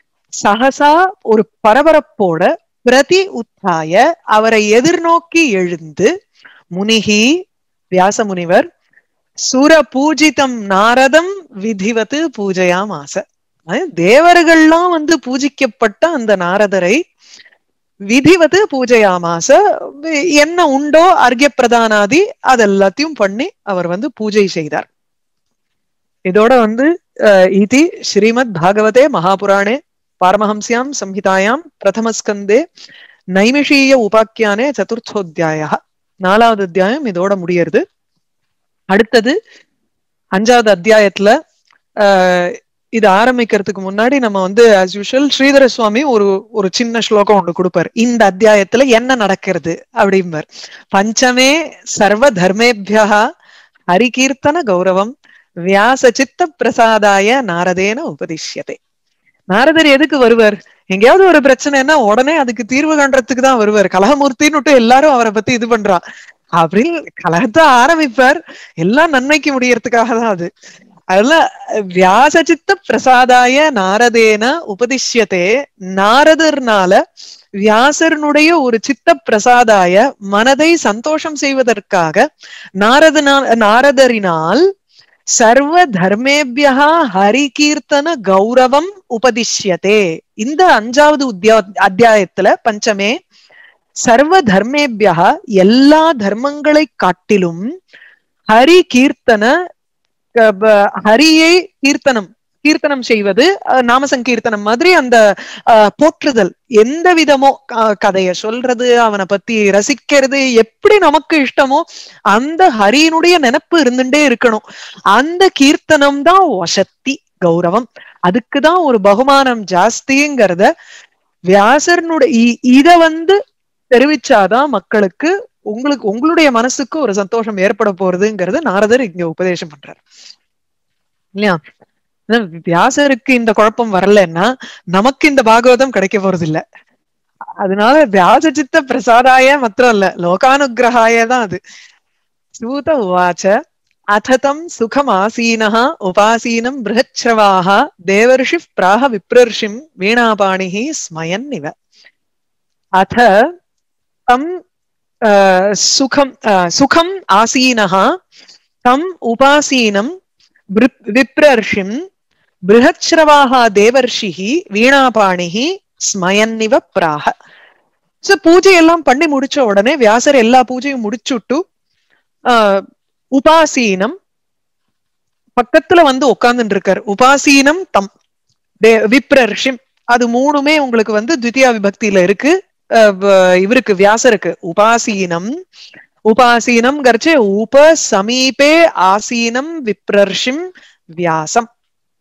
Speaker 1: சகசா ஒரு பரபரப்போட பிரதி உத்தாய அவரை எதிர்நோக்கி எழுந்து முனிகி வியாசமுனிவர் சுர பூஜிதம் நாரதம் விதிவத்து பூஜையாமாச அஹ் தேவர்கள்லாம் வந்து பூஜிக்கப்பட்ட அந்த நாரதரை விதிவது பூஜையாமாச என்ன உண்டோ அர்க்ய பிரதானாதி அதெல்லாத்தையும் பண்ணி அவர் வந்து பூஜை செய்தார் இதோட வந்து அஹ், இதி ஸ்ரீமத் பாகவதே மகாபுராணே பாரமஹம்ஸ்யாம் சம்ஹிதாயாம் பிரதமஸ்கந்தே நைமிஷீய உபாக்கியானே சதுர்த்தோத்தியாய நாலாவது அத்தியாயம் இதோட முடியறது அடுத்தது அஞ்சாவது அத்தியாயத்துல ஆஹ் இது ஆரம்பிக்கிறதுக்கு முன்னாடி நம்ம வந்து ஆஸ் யூஷுவல் ஸ்ரீதர சுவாமி ஒரு ஒரு சின்ன ஸ்லோகம் ஒன்று கொடுப்பார் இந்த அத்தியாயத்துல என்ன நடக்கிறது அப்படிம்பார் பஞ்சமே சர்வ தர்மேபியா ஹரிகீர்த்தன கௌரவம் வியாச சித்த பிரசாதாய நாரதேன உபதிஷ்யதே நாரதர் எதுக்கு வருவார் எங்கேயாவது ஒரு பிரச்சனைன்னா உடனே அதுக்கு தீர்வு காண்றதுக்கு தான் வருவார் கலகமூர்த்தின்னு எல்லாரும் அவரை பத்தி இது பண்றா அப்படின்னு கலகத்தை ஆரம்பிப்பார் எல்லாம் நன்மைக்கு முடியறதுக்காக தான் அது அதுல வியாசசித்த பிரசாதாய நாரதேன உபதிஷ்யத்தே நாரதர்னால வியாசர்னுடைய ஒரு சித்த பிரசாதாய மனதை சந்தோஷம் செய்வதற்காக நாரதனா நாரதரினால் சர்வ தர்மேபியா ஹரிகீர்த்தன கௌரவம் உபதிஷ்யத்தே இந்த அஞ்சாவது உத்தியா அத்தியாயத்துல பஞ்சமே சர்வ தர்மேபியா எல்லா தர்மங்களை காட்டிலும் ஹரி கீர்த்தன க- ப- ஹரியை கீர்த்தனம் கீர்த்தனம் செய்வது அஹ், நாம சங்கீர்த்தனம் மாதிரி அந்த அஹ், போற்றுதல் எந்த விதமோ க- கதைய சொல்றது அவனை பத்தி ரசிக்கிறது எப்படி நமக்கு இஷ்டமோ அந்த ஹரியினுடைய நினைப்பு இருந்துட்டே இருக்கணும் அந்த கீர்த்தனம் தான் வசத்தி கௌரவம் அதுக்குதான் ஒரு பகுமானம் ஜாஸ்திங்கிறத வியாசர்னுடைய இ- இத வந்து தெரிவிச்சாதான் மக்களுக்கு உங்களுக்கு உங்களுடைய மனசுக்கு ஒரு சந்தோஷம் ஏற்பட போறதுங்கிறது நாரதர் இங்க உபதேசம் பண்றார் இல்லையா ஆனா வியாசருக்கு இந்த குழப்பம் வரலன்னா நமக்கு இந்த பாகவதம் கிடைக்க போறது இல்ல அதனால வியாச சித்த பிரசாதாய மாத்திரம் இல்ல லோகானுகிரகாய தான் அது சூத உவாச்ச அததம் சுகம் ஆசீனः உபாசீனம் பிருஹச்ரவாः தேவர்ஷி பிராக விப்ரர்ஷிம் வீணாபாணிः ஸ்மயன் இவ அத தம் அஹ், சுகம் அஹ், சுகம் ஆசீனः தம் உபாசீனம் விப்- விப்ரர்ஷிம் பிருஹச்ரவாக தேவர்ஷிः வீணாபாணிः ஸ்மயன்னிவ பிராக சோ பூஜை எல்லாம் பண்ணி முடிச்ச உடனே வியாசர் எல்லா பூஜையும் முடிச்சுட்டு ஆஹ் உபாசீனம் பக்கத்துல வந்து உட்கார்ந்துட்டு இருக்காரு உபாசீனம் தம் தே- விப்ரர்ஷிம் அது மூணுமே உங்களுக்கு வந்து த்விதியா விபக்தியில இருக்கு அஹ் வ- இவருக்கு வியாசருக்கு உபாசீனம் உபாசீனம் கரிச்சு உப சமீபே ஆசீனம் விப்ரர்ஷிம் வியாசம்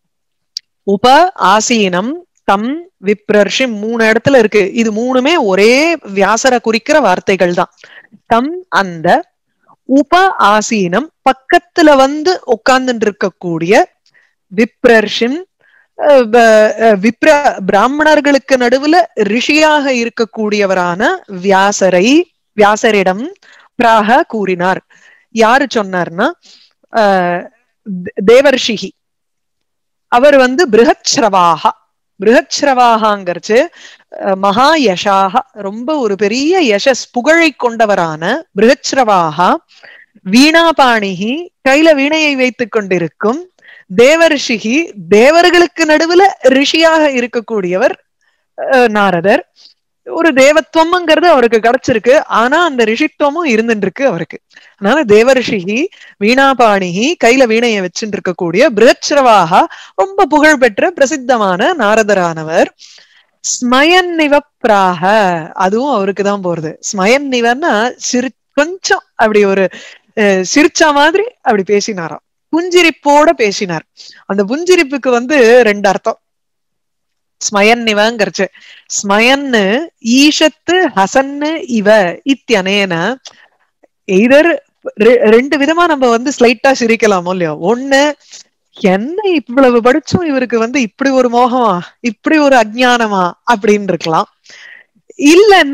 Speaker 1: உப ஆசீனம் தம் விப்ரர்ஷிம் மூணு இடத்துல இருக்கு இது மூணுமே ஒரே வியாசரை குறிக்கிற வார்த்தைகள் தான் தம் அந்த உப ஆசீனம் பக்கத்துல வந்து உட்கார்ந்துட்டு இருக்கக்கூடிய விப்ரர்ஷிம் அஹ் ப- அஹ் விப்ர பிராமணர்களுக்கு நடுவுல ரிஷியாக இருக்கக்கூடியவரான வியாசரை வியாசரிடம் பிராக கூறினார் யாரு சொன்னார்னா ஆஹ் தே- தேவர்ஷிகி அவர் வந்து பிருகச்ரவாகா பிருகச்ரவாகாங்கிறச்சு அஹ், மகா யஷாக ரொம்ப ஒரு பெரிய யசஸ் புகழை கொண்டவரான பிருகச்ரவாகா வீணாபாணிகி கையில வீணையை வைத்துக் கொண்டிருக்கும் தேவர்ஷிகி தேவர்களுக்கு நடுவுல ரிஷியாக இருக்கக்கூடியவர் அஹ், நாரதர் ஒரு தேவத்துவம்ங்கிறது அவருக்கு கிடைச்சிருக்கு ஆனா அந்த ரிஷித்துவமும் இருந்துட்டு இருக்கு அவருக்கு அதனால தேவரிஷிகி வீணாபாணிகி கையில வீணையை வச்சுட்டு இருக்கக்கூடிய பிருகச்ரவாக ரொம்ப புகழ்பெற்ற பிரசித்தமான நாரதரானவர் ஸ்மயன் நிவப்ராக அதுவும் அவருக்கு தான் போறது ஸ்மயன் நிவன்னா சிரி கொஞ்சம் அப்படி ஒரு அஹ், சிரிச்ச மாதிரி அப்படி பேசினாராம் புஞ்சிரிப்போட பேசினார் அந்த புஞ்சிரிப்புக்கு வந்து ரெண்டு அர்த்தம் ஸ்மயன் நிவங்கிறச்சு ஸ்மயன்னு ஈஷத்து ஹசன்னு இவ இத்தியனேன எய்தர் ரெண்டு விதமா நம்ம வந்து ஸ்லைட்டா சிரிக்கலாமோ இல்லையோ ஒண்ணு என்ன இவ்வளவு படிச்சும் இவருக்கு வந்து இப்படி ஒரு மோகமா இப்படி ஒரு அஜ்ஞானமா அப்படின்னு இருக்கலாம் இல்லைன்னா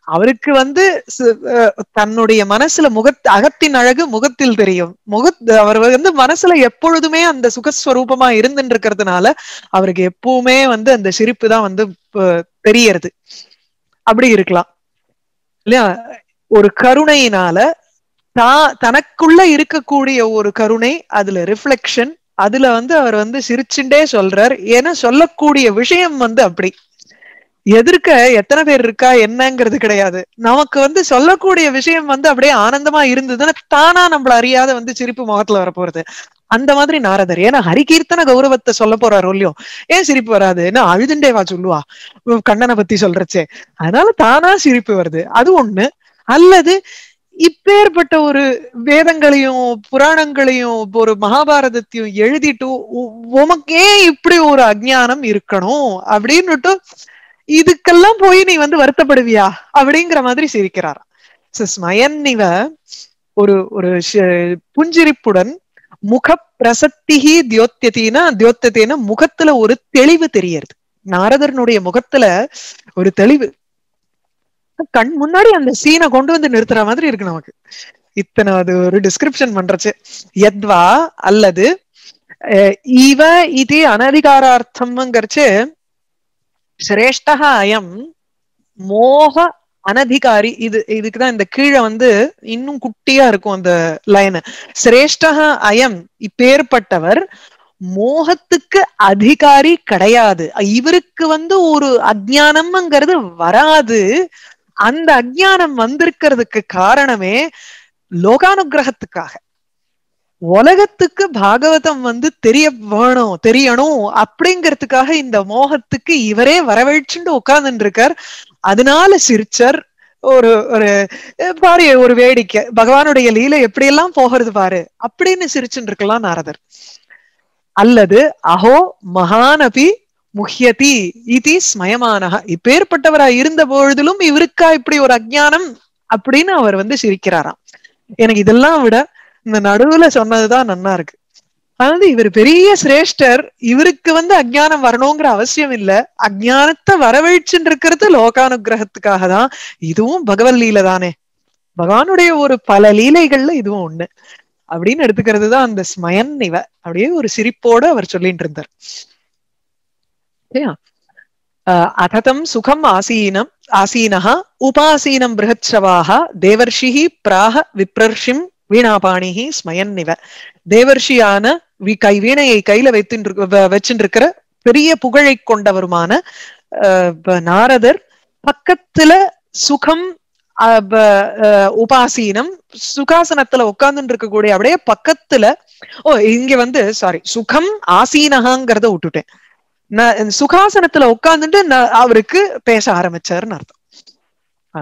Speaker 1: அவருக்கு வந்து சு- அஹ் தன்னுடைய மனசுல முகத் அகத்தின் அழகு முகத்தில் தெரியும் முகத் அவர் வந்து மனசுல எப்பொழுதுமே அந்த சுகஸ்வரூபமா இருந்துட்டு இருக்கிறதுனால அவருக்கு எப்பவுமே வந்து அந்த சிரிப்பு தான் வந்து அஹ், தெரியறது அப்படி இருக்கலாம் இல்லையா ஒரு கருணையினால தான் தனக்குள்ள இருக்கக்கூடிய ஒரு கருணை அதுல ரிஃப்ளெக்ஷன் அதுல வந்து அவர் வந்து சிரிச்சுண்டே சொல்றார் ஏன்னா சொல்லக்கூடிய விஷயம் வந்து அப்படி எதிர்க்க எத்தனை பேர் இருக்கா என்னங்கிறது கிடையாது நமக்கு வந்து சொல்லக்கூடிய விஷயம் வந்து அப்படியே ஆனந்தமா இருந்ததுன்னா தானா நம்மள அறியாத வந்து சிரிப்பு முகத்துல வரப்போறது அந்த மாதிரி நாரதர் ஏன்னா ஹரிகீர்த்தன கௌரவத்தை சொல்ல போறாரு இல்லையோ ஏன் சிரிப்பு வராது என்ன அழுதுண்டேவா சொல்லுவா உம் கண்ணனை பத்தி சொல்றச்சே அதனால தானா சிரிப்பு வருது அது ஒண்ணு அல்லது இப்பேற்பட்ட ஒரு வேதங்களையும் புராணங்களையும் ஒரு மகாபாரதத்தையும் எழுதிட்டு உ- உமக்கே இப்படி ஒரு அஜ்ஞானம் இருக்கணும் அப்படின்னுட்டு இதுக்கெல்லாம் போய் நீ வந்து வருத்தப்படுவியா அப்படிங்கிற மாதிரி சிரிக்கிறார் ஸ்மயன் இவ ஒரு ஒரு ஷ- புஞ்சிரிப்புடன் முக பிரசத்திகி தியோத்தியத்தினா தியோத்தியத்தினா முகத்துல ஒரு தெளிவு தெரியறது நாரதனுடைய முகத்துல ஒரு தெளிவு கண் முன்னாடி அந்த சீனை கொண்டு வந்து நிறுத்துற மாதிரி இருக்கு நமக்கு இத்தனை அது ஒரு டிஸ்கிரிப்ஷன் பண்றச்சு யத்வா அல்லது அஹ், இவ இது அனதிகாரார்த்தம்ங்கிறச்சு சிரேஷ்டக அயம் மோக அனதிகாரி இது இதுக்குதான் இந்த கீழே வந்து இன்னும் குட்டியா இருக்கும் அந்த லைன் சிரேஷ்டக அயம் இப்பேற்பட்டவர் மோகத்துக்கு அதிகாரி கிடையாது இவருக்கு வந்து ஒரு அஜ்ஞானம்ங்கிறது வராது அந்த அஜ்ஞானம் வந்திருக்கிறதுக்கு காரணமே லோகானுகிரகத்துக்காக உலகத்துக்கு பாகவதம் வந்து தெரிய வேணும் தெரியணும் அப்படிங்கிறதுக்காக இந்த மோகத்துக்கு இவரே வரவழைச்சுட்டு உட்கார்ந்துட்டு இருக்கார் அதனால சிரிச்சர் ஒரு ஒரு அஹ், பாரு ஒரு வேடிக்கை பகவானுடைய லீலை எப்படியெல்லாம் போகிறது பாரு அப்படின்னு சிரிச்சுட்டு இருக்கலாம் நாரதர் அல்லது அஹோ மகானபி முஹ்யதி இதி ஸ்மயமானக இப்பேற்பட்டவரா இருந்த பொழுதிலும் இவருக்கா இப்படி ஒரு அஜ்ஞானம் அப்படின்னு அவர் வந்து சிரிக்கிறாராம் எனக்கு இதெல்லாம் விட இந்த நடுவுல சொன்னதுதான் நன்னா இருக்கு அதாவது இவர் பெரிய சிரேஷ்டர் இவருக்கு வந்து அஜ்ஞானம் வரணுங்கிற அவசியம் இல்ல அஜ்ஞானத்தை வரவழைச்சுட்டு இருக்கிறது லோகானுகிரகத்துக்காக தான் இதுவும் பகவத் லீலை தானே பகவானுடைய ஒரு பல லீலைகள்ல இதுவும் ஒண்ணு அப்படின்னு எடுத்துக்கிறது தான் அந்த ஸ்மயன் இவ அப்படியே ஒரு சிரிப்போட அவர் சொல்லிட்டு இருந்தார் சரியா? அஹ் அததம் சுகம் ஆசீனம் ஆசீனः உபாசீனம் பிருகத்சவாக தேவர்ஷிஹி பிராக விப்ரர்ஷிம் வீணாபாணிஹி ஸ்மயன்னிவ தேவர்ஷியான வி கை வீணையை கையில வைத்து வச்சுருக்கிற பெரிய புகழை கொண்டவருமான அஹ், ப- நாரதர் பக்கத்துல சுகம் அஹ், ப- அஹ், உபாசீனம் சுகாசனத்துல உட்கார்ந்துட்டு இருக்கக்கூடிய அப்படியே பக்கத்துல ஓ இங்க வந்து சாரி சுகம் ஆசீனகாங்கிறத விட்டுட்டேன் நான் சுகாசனத்துல உட்கார்ந்துட்டு நான் அவருக்கு பேச ஆரம்பிச்சாருன்னு அர்த்தம் ஆ.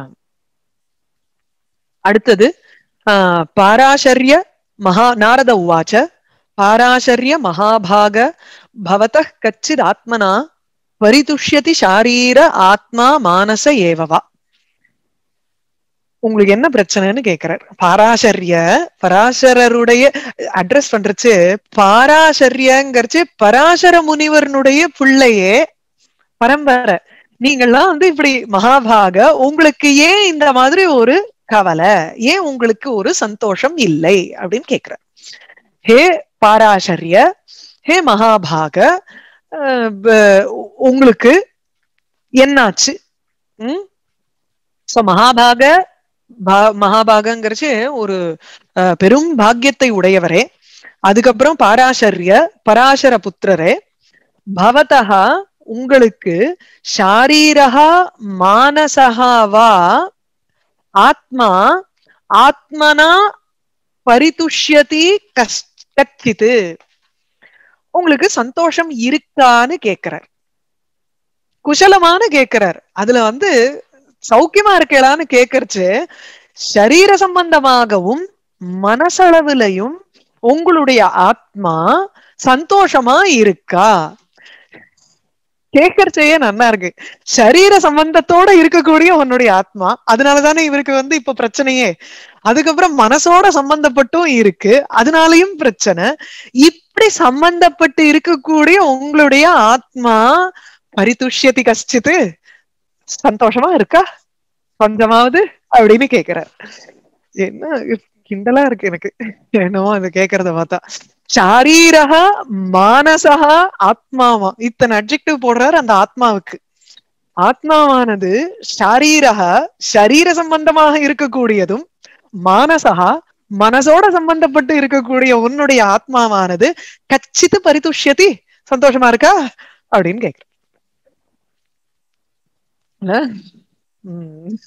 Speaker 1: அடுத்தது ஆஹ் பாராசர்ய மகா நாரத உவாச்ச பாராசர்ய மகாபாக பவதः கச்சித் ஆத்மனா பரிதுஷ்யதி ஷாரீர ஆத்மா மானச ஏவவா உங்களுக்கு என்ன பிரச்சனைன்னு கேக்குறார் பாராசர்ய பராசரருடைய அட்ரஸ் பண்றச்சு பாராசர்யங்கிறச்சு பராசர முனிவரனுடைய பிள்ளையே பரம்பரை நீங்கள்லாம் வந்து இப்படி மகாபாக உங்களுக்கு ஏன் இந்த மாதிரி ஒரு கவலை ஏன் உங்களுக்கு ஒரு சந்தோஷம் இல்லை அப்படின்னு கேக்குறார் ஹே பாராசர்ய ஹே மகாபாக அஹ், ப- உங்களுக்கு என்னாச்சு உம் சோ மகாபாக பா- மகாபாகங்கிறச்சு ஒரு அஹ், பெரும் பாக்கியத்தை உடையவரே அதுக்கப்புறம் பாராசர்ய பராசர புத்திரரே பவதா உங்களுக்கு ஷாரீரகா மானசகா வா ஆத்மா ஆத்மனா பரிதுஷ்யதி கஷ்டித்து உங்களுக்கு சந்தோஷம் இருக்கான்னு கேக்குறார் குசலமான கேக்குறார் அதுல வந்து சௌக்கியமா இருக்கலான்னு கேக்குறச்சு சரீர சம்பந்தமாகவும் மனசளவுலையும் உங்களுடைய ஆத்மா சந்தோஷமா இருக்கா கேட்கறச்சேயே நல்லா இருக்கு சரீர சம்பந்தத்தோட இருக்கக்கூடிய உன்னுடைய ஆத்மா அதனாலதானே இவருக்கு வந்து இப்ப பிரச்சனையே அதுக்கப்புறம் மனசோட சம்பந்தப்பட்டும் இருக்கு அதனாலயும் பிரச்சனை இப்படி சம்பந்தப்பட்டு இருக்கக்கூடிய உங்களுடைய ஆத்மா பரிதுஷ்யதி கஷ்டித்து சந்தோஷமா இருக்கா கொஞ்சமாவது அப்படின்னு கேக்குறார் என்ன கிண்டலா இருக்கு எனக்கு என்னமோ அது கேக்குறத பார்த்தா சாரீரகா மானசகா ஆத்மாவா இத்தனை அட்ஜெக்டிவ் போடுறாரு அந்த ஆத்மாவுக்கு ஆத்மாவானது ஷாரீரக ஷரீர சம்பந்தமாக இருக்கக்கூடியதும் மானசகா மனசோட சம்பந்தப்பட்டு இருக்கக்கூடிய உன்னுடைய ஆத்மாவானது கச்சித்து பரிதுஷ்யதி சந்தோஷமா இருக்கா அப்படின்னு கேக்குறேன் இல்ல? உம்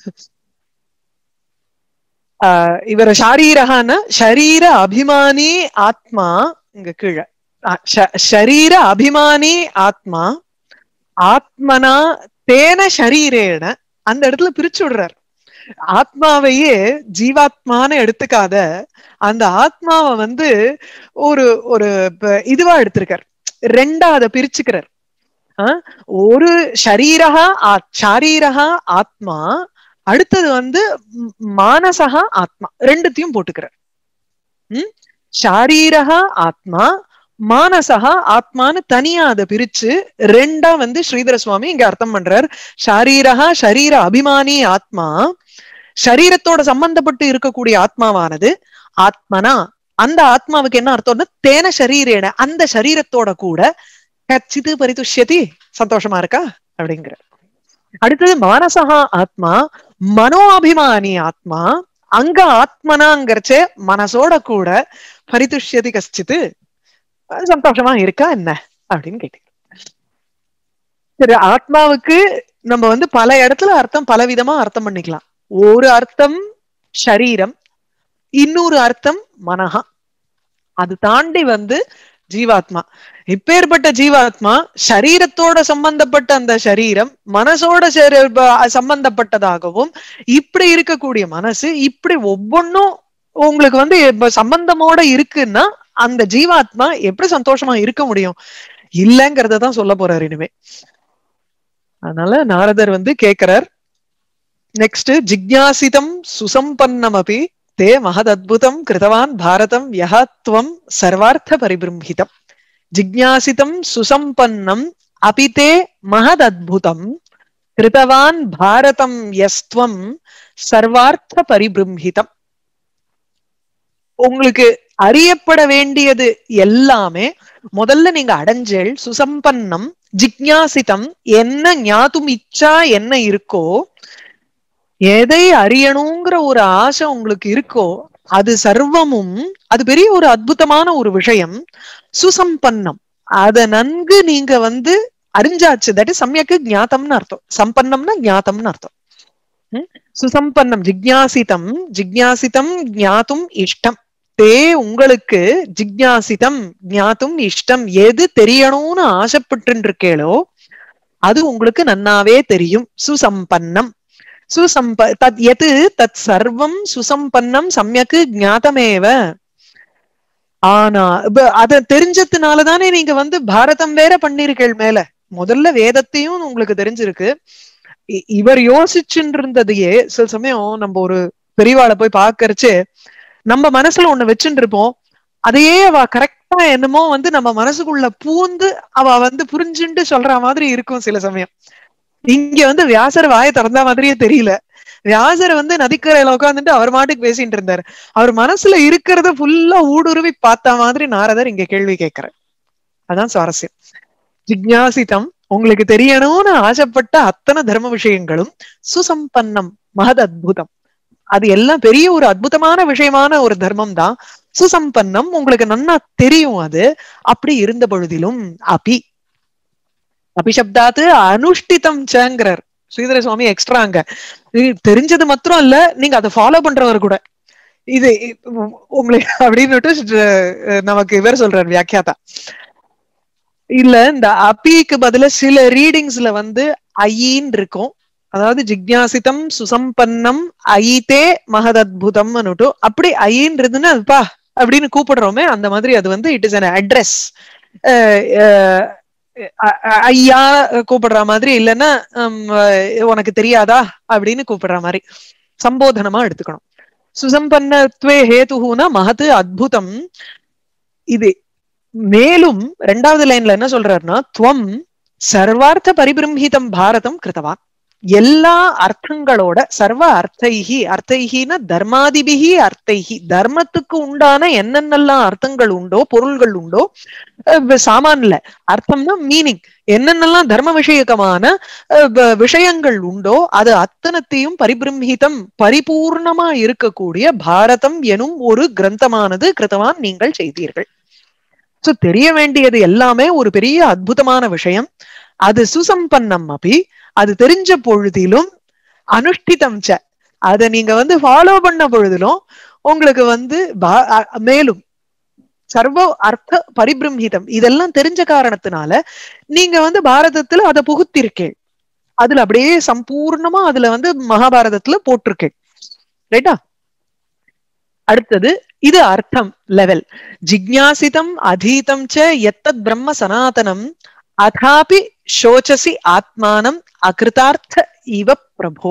Speaker 1: ஆஹ் இவர் ஷாரீரகான ஷரீர அபிமானி ஆத்மா இங்க கீழே ஆஹ் ஷ- ஷரீர அபிமானி ஆத்மா ஆத்மனா தேன ஷரீரேன அந்த இடத்துல பிரிச்சு விடுறார் ஆத்மாவையே ஜீவாத்மான்னு எடுத்துக்காத அந்த ஆத்மாவை வந்து ஒரு ஒரு ப- இதுவா எடுத்திருக்கார் ரெண்டா அதை பிரிச்சுக்கிறார் ஆஹ் ஒரு ஷரீரகா ஆ- ஷாரீரகா ஆத்மா அடுத்தது வந்து ம், மானசகா ஆத்மா ரெண்டுத்தையும் போட்டுக்கிறார் ம் ஷாரீரகா ஆத்மா மானசகா ஆத்மான்னு தனியா அதை பிரிச்சு ரெண்டா வந்து ஸ்ரீதர சுவாமி இங்க அர்த்தம் பண்றார் ஷாரீரகா ஷரீர அபிமானி ஆத்மா ஷரீரத்தோட சம்பந்தப்பட்டு இருக்கக்கூடிய ஆத்மாவானது ஆத்மனா அந்த ஆத்மாவுக்கு என்ன அர்த்தம்னா தேன ஷரீரேன அந்த சரீரத்தோட கூட கச்சித்து பரிதுஷ்யதி சந்தோஷமா இருக்கா அப்படிங்கிற அடுத்தது மானசகா ஆத்மா மனோ அபிமானி ஆத்மா அங்க ஆத்மனாங்கிறச்சே மனசோட கூட பரிதுஷ்யதி கஷ்டித்து அது சந்தோஷமா இருக்கா என்ன அப்படின்னு கேட்டீங்க சரி ஆத்மாவுக்கு நம்ம வந்து பல இடத்துல அர்த்தம் பல விதமா அர்த்தம் பண்ணிக்கலாம் ஒரு அர்த்தம் ஷரீரம் இன்னொரு அர்த்தம் மனஹா அது தாண்டி வந்து ஜீவாத்மா இப்பேற்பட்ட ஜீவாத்மா சரீரத்தோட சம்பந்தப்பட்ட அந்த சரீரம் மனசோட சரி- ப- சம்பந்தப்பட்டதாகவும் இப்படி இருக்கக்கூடிய மனசு இப்படி ஒவ்வொன்னும் உங்களுக்கு வந்து இப்ப சம்பந்தமோட இருக்குன்னா அந்த ஜீவாத்மா எப்படி சந்தோஷமா இருக்க முடியும் இல்லைங்கிறத தான் சொல்ல போறாரு இனிமே அதனால நாரதர் வந்து கேக்குறார் நெக்ஸ்ட் ஜிக்ஞாசிதம் சுசம்பன்னமபி தே மகதத்புதம் கிருதவான் பாரதம் யஹத்வம் சர்வார்த்த பரிபிரம்ஹிதம் ஜிக்ஞாசிதம் சுசம்பன்னம் அபி தே மகதத்புதம் கிருதவான் பாரதம் யஸ்துவம் சர்வார்த்த பரிபிரம்ஹிதம் உங்களுக்கு அறியப்பட வேண்டியது எல்லாமே முதல்ல நீங்க அடைஞ்சல் சுசம்பன்னம் ஜிக்ஞாசிதம் என்ன ஞாத்தும் இச்சா என்ன இருக்கோ எதை அறியணுங்கிற ஒரு ஆசை உங்களுக்கு இருக்கோ அது சர்வமும் அது பெரிய ஒரு அற்புதமான ஒரு விஷயம் சுசம்பன்னம் அத நன்கு நீங்க வந்து அறிஞ்சாச்சு தட் இஸ் சமயக்கு ஞாத்தம்னு அர்த்தம் சம்பன்னம்னா ஞாத்தம்னு அர்த்தம் ம்? சுசம்பன்னம் ஜிக்ஞாசிதம் ஜிக்ஞாசிதம் ஞாத்தும் இஷ்டம் தே உங்களுக்கு ஜிக்ஞாசிதம் ஞாத்தும் இஷ்டம் எது தெரியணும்னு ஆசைப்பட்டு இருக்கேளோ அது உங்களுக்கு நன்னாவே தெரியும் சுசம்பன்னம் சுசம்ப தத் எது தத் சர்வம் சுசம்பன்னம் சமயக்கு ஞாதமேவ ஆனா இப்ப அத தெரிஞ்சதுனாலதானே நீங்க வந்து பாரதம் வேற பண்ணிருக்கீள் மேல முதல்ல வேதத்தையும் உங்களுக்கு தெரிஞ்சிருக்கு இ- இவர் யோசிச்சுட்டு இருந்ததையே சில சமயம் நம்ம ஒரு பெரியவாளை போய் பாக்கறச்சு நம்ம மனசுல ஒண்ணு வச்சுட்டு இருப்போம் அதையே அவ கரெக்டா என்னமோ வந்து நம்ம மனசுக்குள்ள பூந்து அவ வந்து புரிஞ்சுண்டு சொல்ற மாதிரி இருக்கும் சில சமயம் இங்க வந்து வியாசர் வாயை திறந்த மாதிரியே தெரியல வியாசர் வந்து நதிக்கரையில உட்காந்துட்டு அவர் மாட்டுக்கு பேசிட்டு இருந்தாரு அவர் மனசுல இருக்கிறத ஃபுல்லா ஊடுருவி பார்த்த மாதிரி நாரதர் இங்க கேள்வி கேட்கிறார் அதான் சுவாரஸ்யம் ஜிக்ஞாசிதம் உங்களுக்கு தெரியணும்னு ஆசைப்பட்ட அத்தனை தர்ம விஷயங்களும் சுசம்பன்னம் மகத் அத்புதம் அது எல்லாம் பெரிய ஒரு அற்புதமான விஷயமான ஒரு தர்மம் தான் சுசம்பன்னம் உங்களுக்கு நன்னா தெரியும் அது அப்படி இருந்த பொழுதிலும் அபி அபிசப்தாத்து அனுஷ்டிதம் சேங்கிறார் ஸ்ரீதர சுவாமி எக்ஸ்ட்ரா அங்க இது தெரிஞ்சது மாத்திரம் இல்ல நீங்க அதை ஃபாலோ பண்றவர் கூட இது உ- உங்களுக்கு அப்படின்னுட்டு அஹ், நமக்கு இவர் சொல்றார் வியாக்கியாதா இல்ல இந்த அபிக்கு பதிலா சில ரீடிங்ஸ்ல வந்து ஐயின்னு இருக்கும் அதாவது ஜிக்ஞாசிதம் சுசம்பன்னம் ஐதே மகதத்புதம்னுட்டு அப்படி ஐன்றதுன்னு அதுப்பா அப்படின்னு கூப்பிடுறோமே அந்த மாதிரி அது வந்து இட் இஸ் அன் அட்ரஸ் ஐயா கூப்பிடுற மாதிரி இல்லைன்னா ஹம், அஹ், உனக்கு தெரியாதா அப்படின்னு கூப்பிடுற மாதிரி சம்போதனமா எடுத்துக்கணும் சுசம்பன்னத்வே ஹேதுஹுனா மகது அத்புதம் இது மேலும் ரெண்டாவது லைன்ல என்ன சொல்றாருன்னா துவம் சர்வார்த்த பரிபிரம்ஹிதம் பாரதம் கிருத்தவான் எல்லா அர்த்தங்களோட சர்வ அர்த்தைஹி அர்த்தைஹின தர்மாதிபிகி அர்த்தைஹி தர்மத்துக்கு உண்டான என்னென்னலாம் அர்த்தங்கள் உண்டோ பொருள்கள் உண்டோ அஹ் சாமான்ல அர்த்தம்னா மீனிங் என்னென்னலாம் தர்ம விஷயகமான அஹ், வ- விஷயங்கள் உண்டோ அது அத்தனத்தையும் பரிபிரம்ஹிதம் பரிபூர்ணமா இருக்கக்கூடிய பாரதம் எனும் ஒரு கிரந்தமானது கிருத்தவான் நீங்கள் செய்தீர்கள் சோ தெரிய வேண்டியது எல்லாமே ஒரு பெரிய அற்புதமான விஷயம் அது சுசம்பன்னம் அப்படி அது தெரிஞ்ச பொழுதிலும் அனுஷ்டிதம் ச அதை நீங்க வந்து ஃபாலோ பண்ண பொழுதிலும் உங்களுக்கு வந்து பா- அ- மேலும் சர்வ அர்த்த பரிபிரம்ஹிதம் இதெல்லாம் தெரிஞ்ச காரணத்தினால நீங்க வந்து பாரதத்துல அதை புகுத்திருக்கேள் அதுல அப்படியே சம்பூர்ணமா அதுல வந்து மகாபாரதத்துல போட்டிருக்கேள் ரைட்டா அடுத்தது இது அர்த்தம் லெவல் ஜிக்ஞாசிதம் அதீதம் ச எத்தத் பிரம்ம சனாதனம் அதாபி சோச்சசி ஆத்மானம் அகிருதார்த்த இவ பிரபோ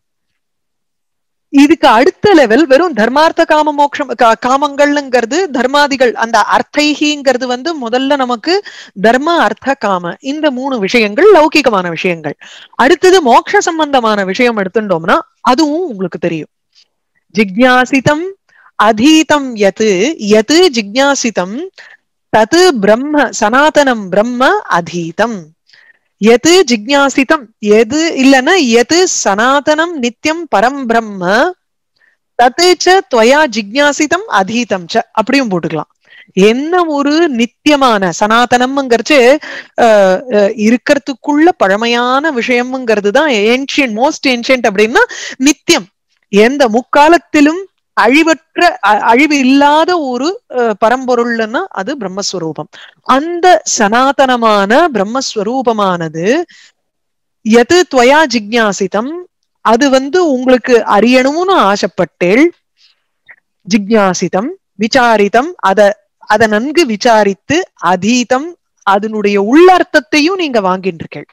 Speaker 1: இதுக்கு அடுத்த லெவல் வெறும் தர்மார்த்த காம மோட்சம் கா- காமங்கள்ங்கிறது தர்மாதிகள் அந்த அர்த்தைகிங்கிறது வந்து முதல்ல நமக்கு தர்ம அர்த்த காம இந்த மூணு விஷயங்கள் லௌகிகமான விஷயங்கள் அடுத்தது மோட்ச சம்பந்தமான விஷயம் எடுத்துட்டோம்னா அதுவும் உங்களுக்கு தெரியும் ஜிக்ஞாசிதம் அதீதம் யத் யத் ஜிக்ஞாசிதம் தத் பிரம்ம சனாதனம் பிரம்ம அதீதம் எது ஜிக்ஞாசிதம் எது இல்லைன்னா எது சனாதனம் நித்தியம் பரம் பிரம்ம தத்து ச துவயா ஜிக்ஞாசிதம் அதீதம் ச அப்படியும் போட்டுக்கலாம் என்ன ஒரு நித்தியமான சனாதனம்ங்கிறச்சு அஹ், அஹ், இருக்கிறதுக்குள்ள பழமையான விஷயம்ங்கிறது தான் ஏன்ஷியன்ட் மோஸ்ட் ஏன்ஷியன்ட் அப்படின்னா நித்தியம் எந்த முக்காலத்திலும் அழிவற்ற அ- அழிவு இல்லாத ஒரு அஹ், பரம்பொருள்னா அது பிரம்மஸ்வரூபம் அந்த சனாதனமான பிரம்மஸ்வரூபமானது எது துவயா ஜிக்ஞாசிதம் அது வந்து உங்களுக்கு அறியணும்னு ஆசைப்பட்டேள் ஜிக்ஞாசிதம் விசாரித்தம் அத அத நன்கு விசாரித்து அதீதம் அதனுடைய உள்ளர்த்தத்தையும் நீங்க வாங்கிட்டு இருக்கீள்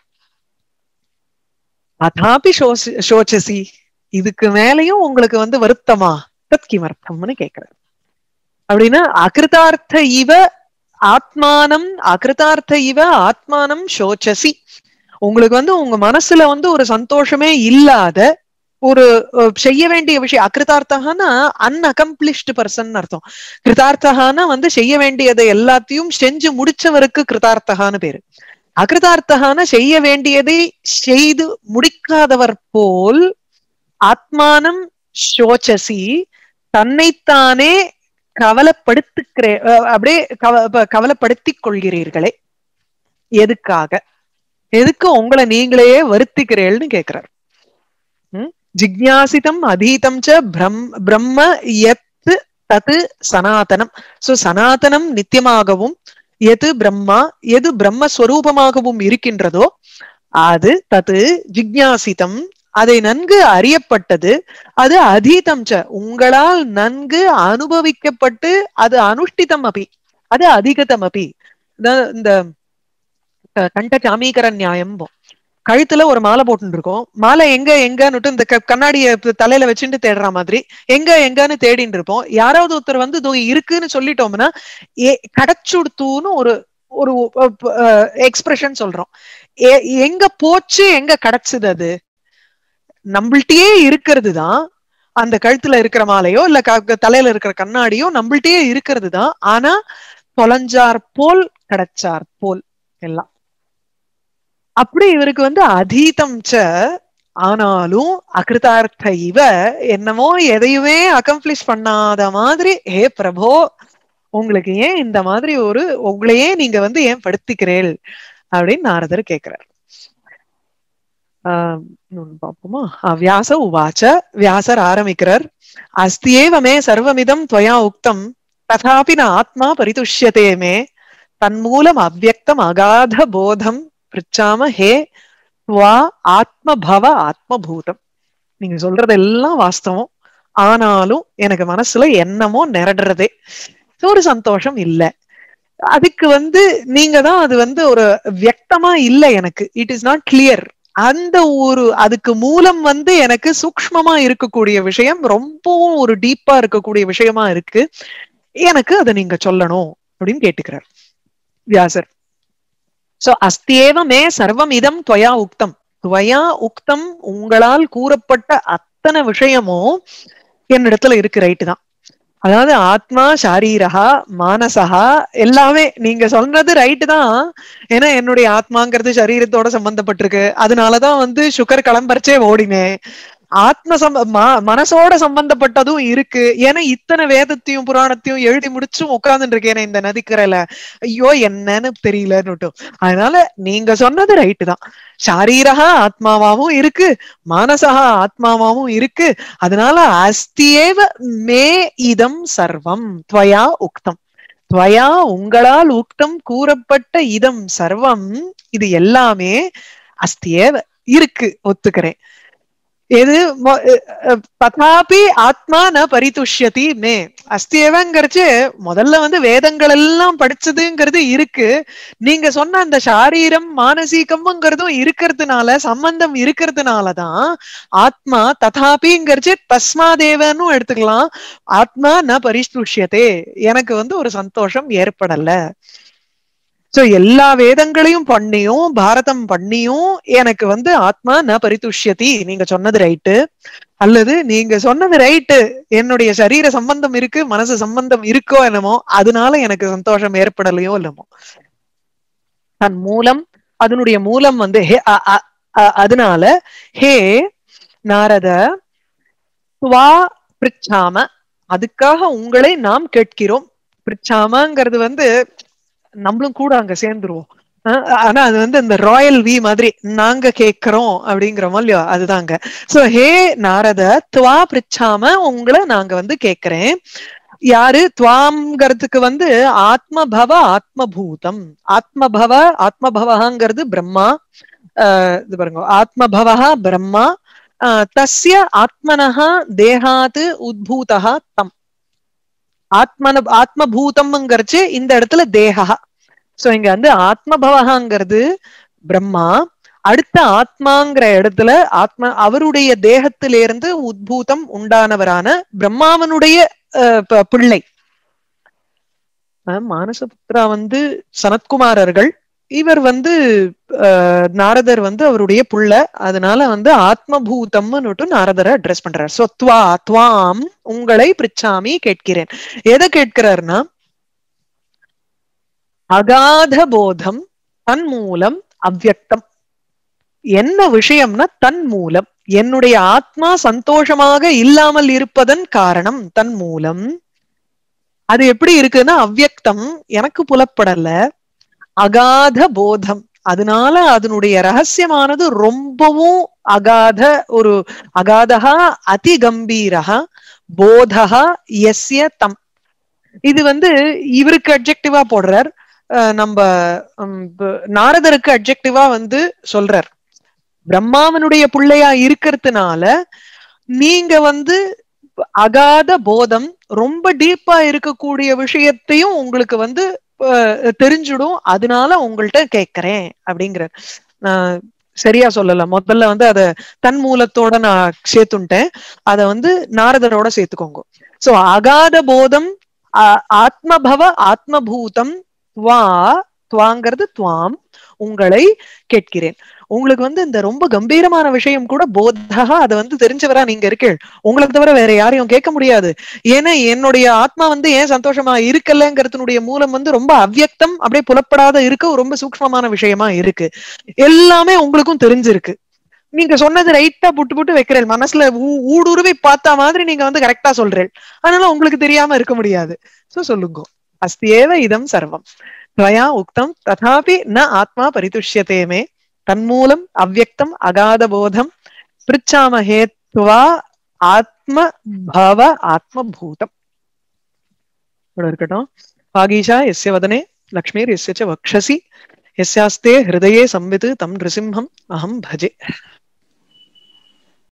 Speaker 1: அதாபி சோசி சோச்சசி இதுக்கு மேலயும் உங்களுக்கு வந்து வருத்தமா தத்கிமர்த்தம்னு கேக்குறாரு அப்படின்னா அகிருதார்த்த இவ ஆத்மானம் அகிருதார்த்த இவ ஆத்மானம் சோச்சசி உங்களுக்கு வந்து உங்க மனசுல வந்து ஒரு சந்தோஷமே இல்லாத ஒரு அஹ், செய்ய வேண்டிய விஷயம் அகிருதார்த்தகான்னா அன்அகம்ப்ளிஷ்டு பர்சன் அர்த்தம் கிருதார்த்தகான்னா வந்து செய்ய வேண்டியதை எல்லாத்தையும் செஞ்சு முடிச்சவருக்கு கிருதார்த்தகான்னு பேரு அகிருதார்த்தகான செய்ய வேண்டியதை செய்து முடிக்காதவர் போல் ஆத்மானம் சோச்சசி தன்னைத்தானே கவலைப்படுத்துக்கிறே அஹ் அப்படியே கவ- ப- கவலைப்படுத்திக் கொள்கிறீர்களே எதுக்காக எதுக்கு உங்களை நீங்களே வருத்திக்கிறேள்னு கேக்குறார் ம்? ஜிக்ஞாசிதம் அதீதம் ச பிரம் பிரம்ம எத் தது சனாதனம் சோ சனாதனம் நித்தியமாகவும் எது பிரம்மா எது பிரம்மஸ்வரூபமாகவும் இருக்கின்றதோ அது தது ஜிக்ஞாசிதம் அதை நன்கு அறியப்பட்டது அது அதீதம் ச உங்களால் நன்கு அனுபவிக்கப்பட்டு அது அனுஷ்டிதம் அபி அது அதிகதம் அபி இந்த- இந்த க- கண்ட சாமீகர நியாயம் கழுத்துல ஒரு மாலை போட்டுட்டு இருக்கோம் மாலை எங்க எங்கன்னுட்டு இந்த க- கண்ணாடிய இப்ப தலையில வச்சுட்டு தேடுற மாதிரி எங்க எங்கன்னு தேடிட்டு இருப்போம் யாராவது ஒருத்தர் வந்து இதோ இருக்குன்னு சொல்லிட்டோம்னா ஏ கடச்சுடுத்துன்னு ஒரு ஒரு எக்ஸ்பிரஷன் சொல்றோம் எ- எங்க போச்சு எங்க கிடைச்சது அது நம்மள்ட்டயே இருக்கிறது தான் அந்த கழுத்துல இருக்கிற மாலையோ இல்ல க- தலையில இருக்கிற கண்ணாடியோ நம்மள்ட்டயே இருக்கிறது தான் ஆனா தொலைஞ்சார் போல் கிடைச்சார் போல் எல்லாம் அப்படி இவருக்கு வந்து அதீதம் ச ஆனாலும் அகிருதார்த்த இவ என்னமோ எதையுமே அகம்ப்ளிஷ் பண்ணாத மாதிரி ஹே பிரபோ உங்களுக்கு ஏன் இந்த மாதிரி ஒரு உங்களையே நீங்க வந்து ஏன் படுத்திக்கிறேள் அப்படின்னு நாரதர் கேக்குறார் ஆஹ் இன்னொன்னு பார்ப்போமா ஆஹ் வியாச உவாச்ச வியாசர் ஆரம்பிக்கிறார் அஸ்தியேவ மே சர்வமிதம் துவயா உக்தம் ததாபி ந ஆத்மா பரிதுஷ்யதே மே தன்மூலம் அவ்வக்தம் அகாத போதம் பிரிச்சாம ஹே துவா ஆத்ம பவ ஆத்மபூதம் நீங்க சொல்றதெல்லாம் வாஸ்தவம் ஆனாலும் எனக்கு மனசுல என்னமோ நிரடுறதே ஒரு சந்தோஷம் இல்ல அதுக்கு வந்து நீங்க தான் அது வந்து ஒரு வியக்தமா இல்ல எனக்கு இட் இஸ் நாட் கிளியர் அந்த ஒரு அதுக்கு மூலம் வந்து எனக்கு சூக்ஷ்மமா இருக்கக்கூடிய விஷயம் ரொம்பவும் ஒரு டீப்பா இருக்கக்கூடிய விஷயமா இருக்கு எனக்கு அதை நீங்க சொல்லணும் அப்படின்னு கேட்டுக்கிறார் வியாசர் சோ அஸ்தியேவ மே சர்வம் இதம் துவயா உக்தம் துவயா உக்தம் உங்களால் கூறப்பட்ட அத்தனை விஷயமும் என்னிடத்துல இருக்கு ரைட்டு தான் அதாவது ஆத்மா சாரீரகா மானசகா எல்லாமே நீங்க சொல்றது ரைட்டு தான் ஏன்னா என்னுடைய ஆத்மாங்கிறது சரீரத்தோட சம்பந்தப்பட்டிருக்கு அதனாலதான் வந்து சுகர் கிளம்பரிச்சே ஓடினேன் ஆத்ம சம்ப ம- மனசோட சம்பந்தப்பட்டதும் இருக்கு ஏன்னா இத்தனை வேதத்தையும் புராணத்தையும் எழுதி முடிச்சும் உட்கார்ந்துட்டு இருக்கேன் இந்த நதிக்கரையில ஐயோ என்னன்னு தெரியலன்னுட்டு அதனால நீங்க சொன்னது ரைட்டு தான் சாரீரகா ஆத்மாவாவும் இருக்கு மானசகா ஆத்மாவாவும் இருக்கு அதனால அஸ்தியேவ மே இதம் சர்வம் துவயா உக்தம் துவயா உங்களால் உக்தம் கூறப்பட்ட இதம் சர்வம் இது எல்லாமே அஸ்தியேவ இருக்கு ஒத்துக்கிறேன் எது மொ- அஹ் அஹ் ததாபி ஆத்மா ந பரிதுஷ்யதி மே அஸ்தியவங்கிறச்சு முதல்ல வந்து வேதங்கள் எல்லாம் படிச்சதுங்கிறது இருக்கு நீங்க சொன்ன அந்த சாரீரம் மானசீகம்ங்கிறதும் இருக்கிறதுனால சம்பந்தம் இருக்கிறதுனாலதான் ஆத்மா ததாபிங்கிறச்சு தஸ்மாதேவனும் எடுத்துக்கலாம் ஆத்மா ந பரிஸ்துஷ்யதே எனக்கு வந்து ஒரு சந்தோஷம் ஏற்படல சோ எல்லா வேதங்களையும் பண்ணியும் பாரதம் பண்ணியும் எனக்கு வந்து ஆத்மா ந பரிதுஷ்யதி நீங்க சொன்னது ரைட்டு அல்லது நீங்க சொன்னது ரைட்டு என்னுடைய சரீர சம்பந்தம் இருக்கு மனசு சம்பந்தம் இருக்கோ என்னமோ அதனால எனக்கு சந்தோஷம் ஏற்படலையோ இல்லமோ தன் மூலம் அதனுடைய மூலம் வந்து ஹே அ- அ- அ- அதனால ஹே நாரத துவா பிரிச்சாம அதுக்காக உங்களை நாம் கேட்கிறோம் பிரிச்சாமங்கிறது வந்து நம்மளும் கூட அங்க சேர்ந்துருவோம் அஹ் ஆனா அது வந்து இந்த ராயல் வி மாதிரி நாங்க கேட்கிறோம் அப்படிங்கிறோமோ இல்லையோ அதுதாங்க சோ ஹே நாரத துவா பிரிச்சாம உங்களை நாங்க வந்து கேட்கிறேன் யாரு துவாம்ங்கிறதுக்கு வந்து ஆத்மபவ ஆத்மபூதம் ஆத்மபவ ஆத்மபவங்கிறது பிரம்மா ஆஹ் இது பாருங்க ஆத்மபவ பிரம்மா ஆஹ் தஸ்ய ஆத்மனஹ தேகாத் உத்பூதா தம் ஆத்மன ஆத்மபூதம்ங்கிறச்சு இந்த இடத்துல தேகா சோ இங்க வந்து ஆத்மபவகாங்கிறது பிரம்மா அடுத்த ஆத்மாங்கிற இடத்துல ஆத்மா அவருடைய தேகத்திலிருந்து உத்பூதம் உண்டானவரான பிரம்மாவனுடைய அஹ், ப- பிள்ளை அஹ், மானசபுத்ரா வந்து சனத்குமாரர்கள் இவர் வந்து அஹ், நாரதர் வந்து அவருடைய புள்ள அதனால வந்து ஆத்மபூதம்னு நாரதரை அட்ரஸ் பண்றார் சோ துவா துவாம் உங்களை பிரிச்சாமி கேட்கிறேன் எதை கேட்கிறாருன்னா அகாத போதம் தன் மூலம் அவ்யக்தம் என்ன விஷயம்னா தன் மூலம் என்னுடைய ஆத்மா சந்தோஷமாக இல்லாமல் இருப்பதன் காரணம் தன் மூலம் அது எப்படி இருக்குன்னா அவ்யக்தம் எனக்கு புலப்படல அகாத போதம் அதனால அதனுடைய ரகசியமானது ரொம்பவும் அகாத ஒரு அகாதகா அதிகம்பீரகா போதகா எஸ்ய தம் இது வந்து இவருக்கு அப்ஜெக்டிவா போடுறார் அஹ் நம்ம உம், ப- நாரதருக்கு அப்ஜெக்டிவா வந்து சொல்றார் பிரம்மாவனுடைய பிள்ளையா இருக்கிறதுனால நீங்க வந்து அகாத போதம் ரொம்ப டீப்பா இருக்கக்கூடிய விஷயத்தையும் உங்களுக்கு வந்து அஹ், தெரிஞ்சிடும் அதனால உங்கள்ட்ட கேட்கிறேன் அப்படிங்கிறார் நான் சரியா சொல்லல முதல்ல வந்து அத தன் மூலத்தோட நான் சேர்த்துட்டேன் அத வந்து நாரதரோட சேர்த்துக்கோங்க சோ அகாத போதம் ஆ- ஆத்மபவ ஆத்மபூதம் துவா துவாங்கிறது துவாம் உங்களை கேட்கிறேன் உங்களுக்கு வந்து இந்த ரொம்ப கம்பீரமான விஷயம் கூட போதகா அதை வந்து தெரிஞ்சவரா நீங்க இருக்கீள் உங்களை தவிர வேற யாரையும் கேட்க முடியாது ஏன்னா என்னுடைய ஆத்மா வந்து ஏன் சந்தோஷமா இருக்கலங்கிறதுனுடைய மூலம் வந்து ரொம்ப அவ்யக்தம் அப்படியே புலப்படாத இருக்க ரொம்ப சூக்ஷ்மமான விஷயமா இருக்கு எல்லாமே உங்களுக்கும் தெரிஞ்சிருக்கு நீங்க சொன்னது ரைட்டா புட்டு புட்டு வைக்கிறேன் மனசுல ஊ- ஊடுருவி பார்த்த மாதிரி நீங்க வந்து கரெக்டா சொல்றேன் அதனால உங்களுக்கு தெரியாம இருக்க முடியாது சோ சொல்லுங்க அஸ்தியேவ இதம் சர்வம் त्वया उक्तं तथापि न आत्मा परितुष्यते मे तन्मूलम् अव्यक्तम् अगाधबोधं पृच्छामहे त्वा ஆத்ம பவ ஆத்மபூதம் இவ்வளவு இருக்கட்டும் வாகீஷா எஸ்ய வதனே லக்ஷ்மீர் எஸ்ய ச வக்ஷசி எஸ்யாஸ்தே ஹிருதயே சம்வித் தம் நிருசிம்ஹம் அகம் பஜே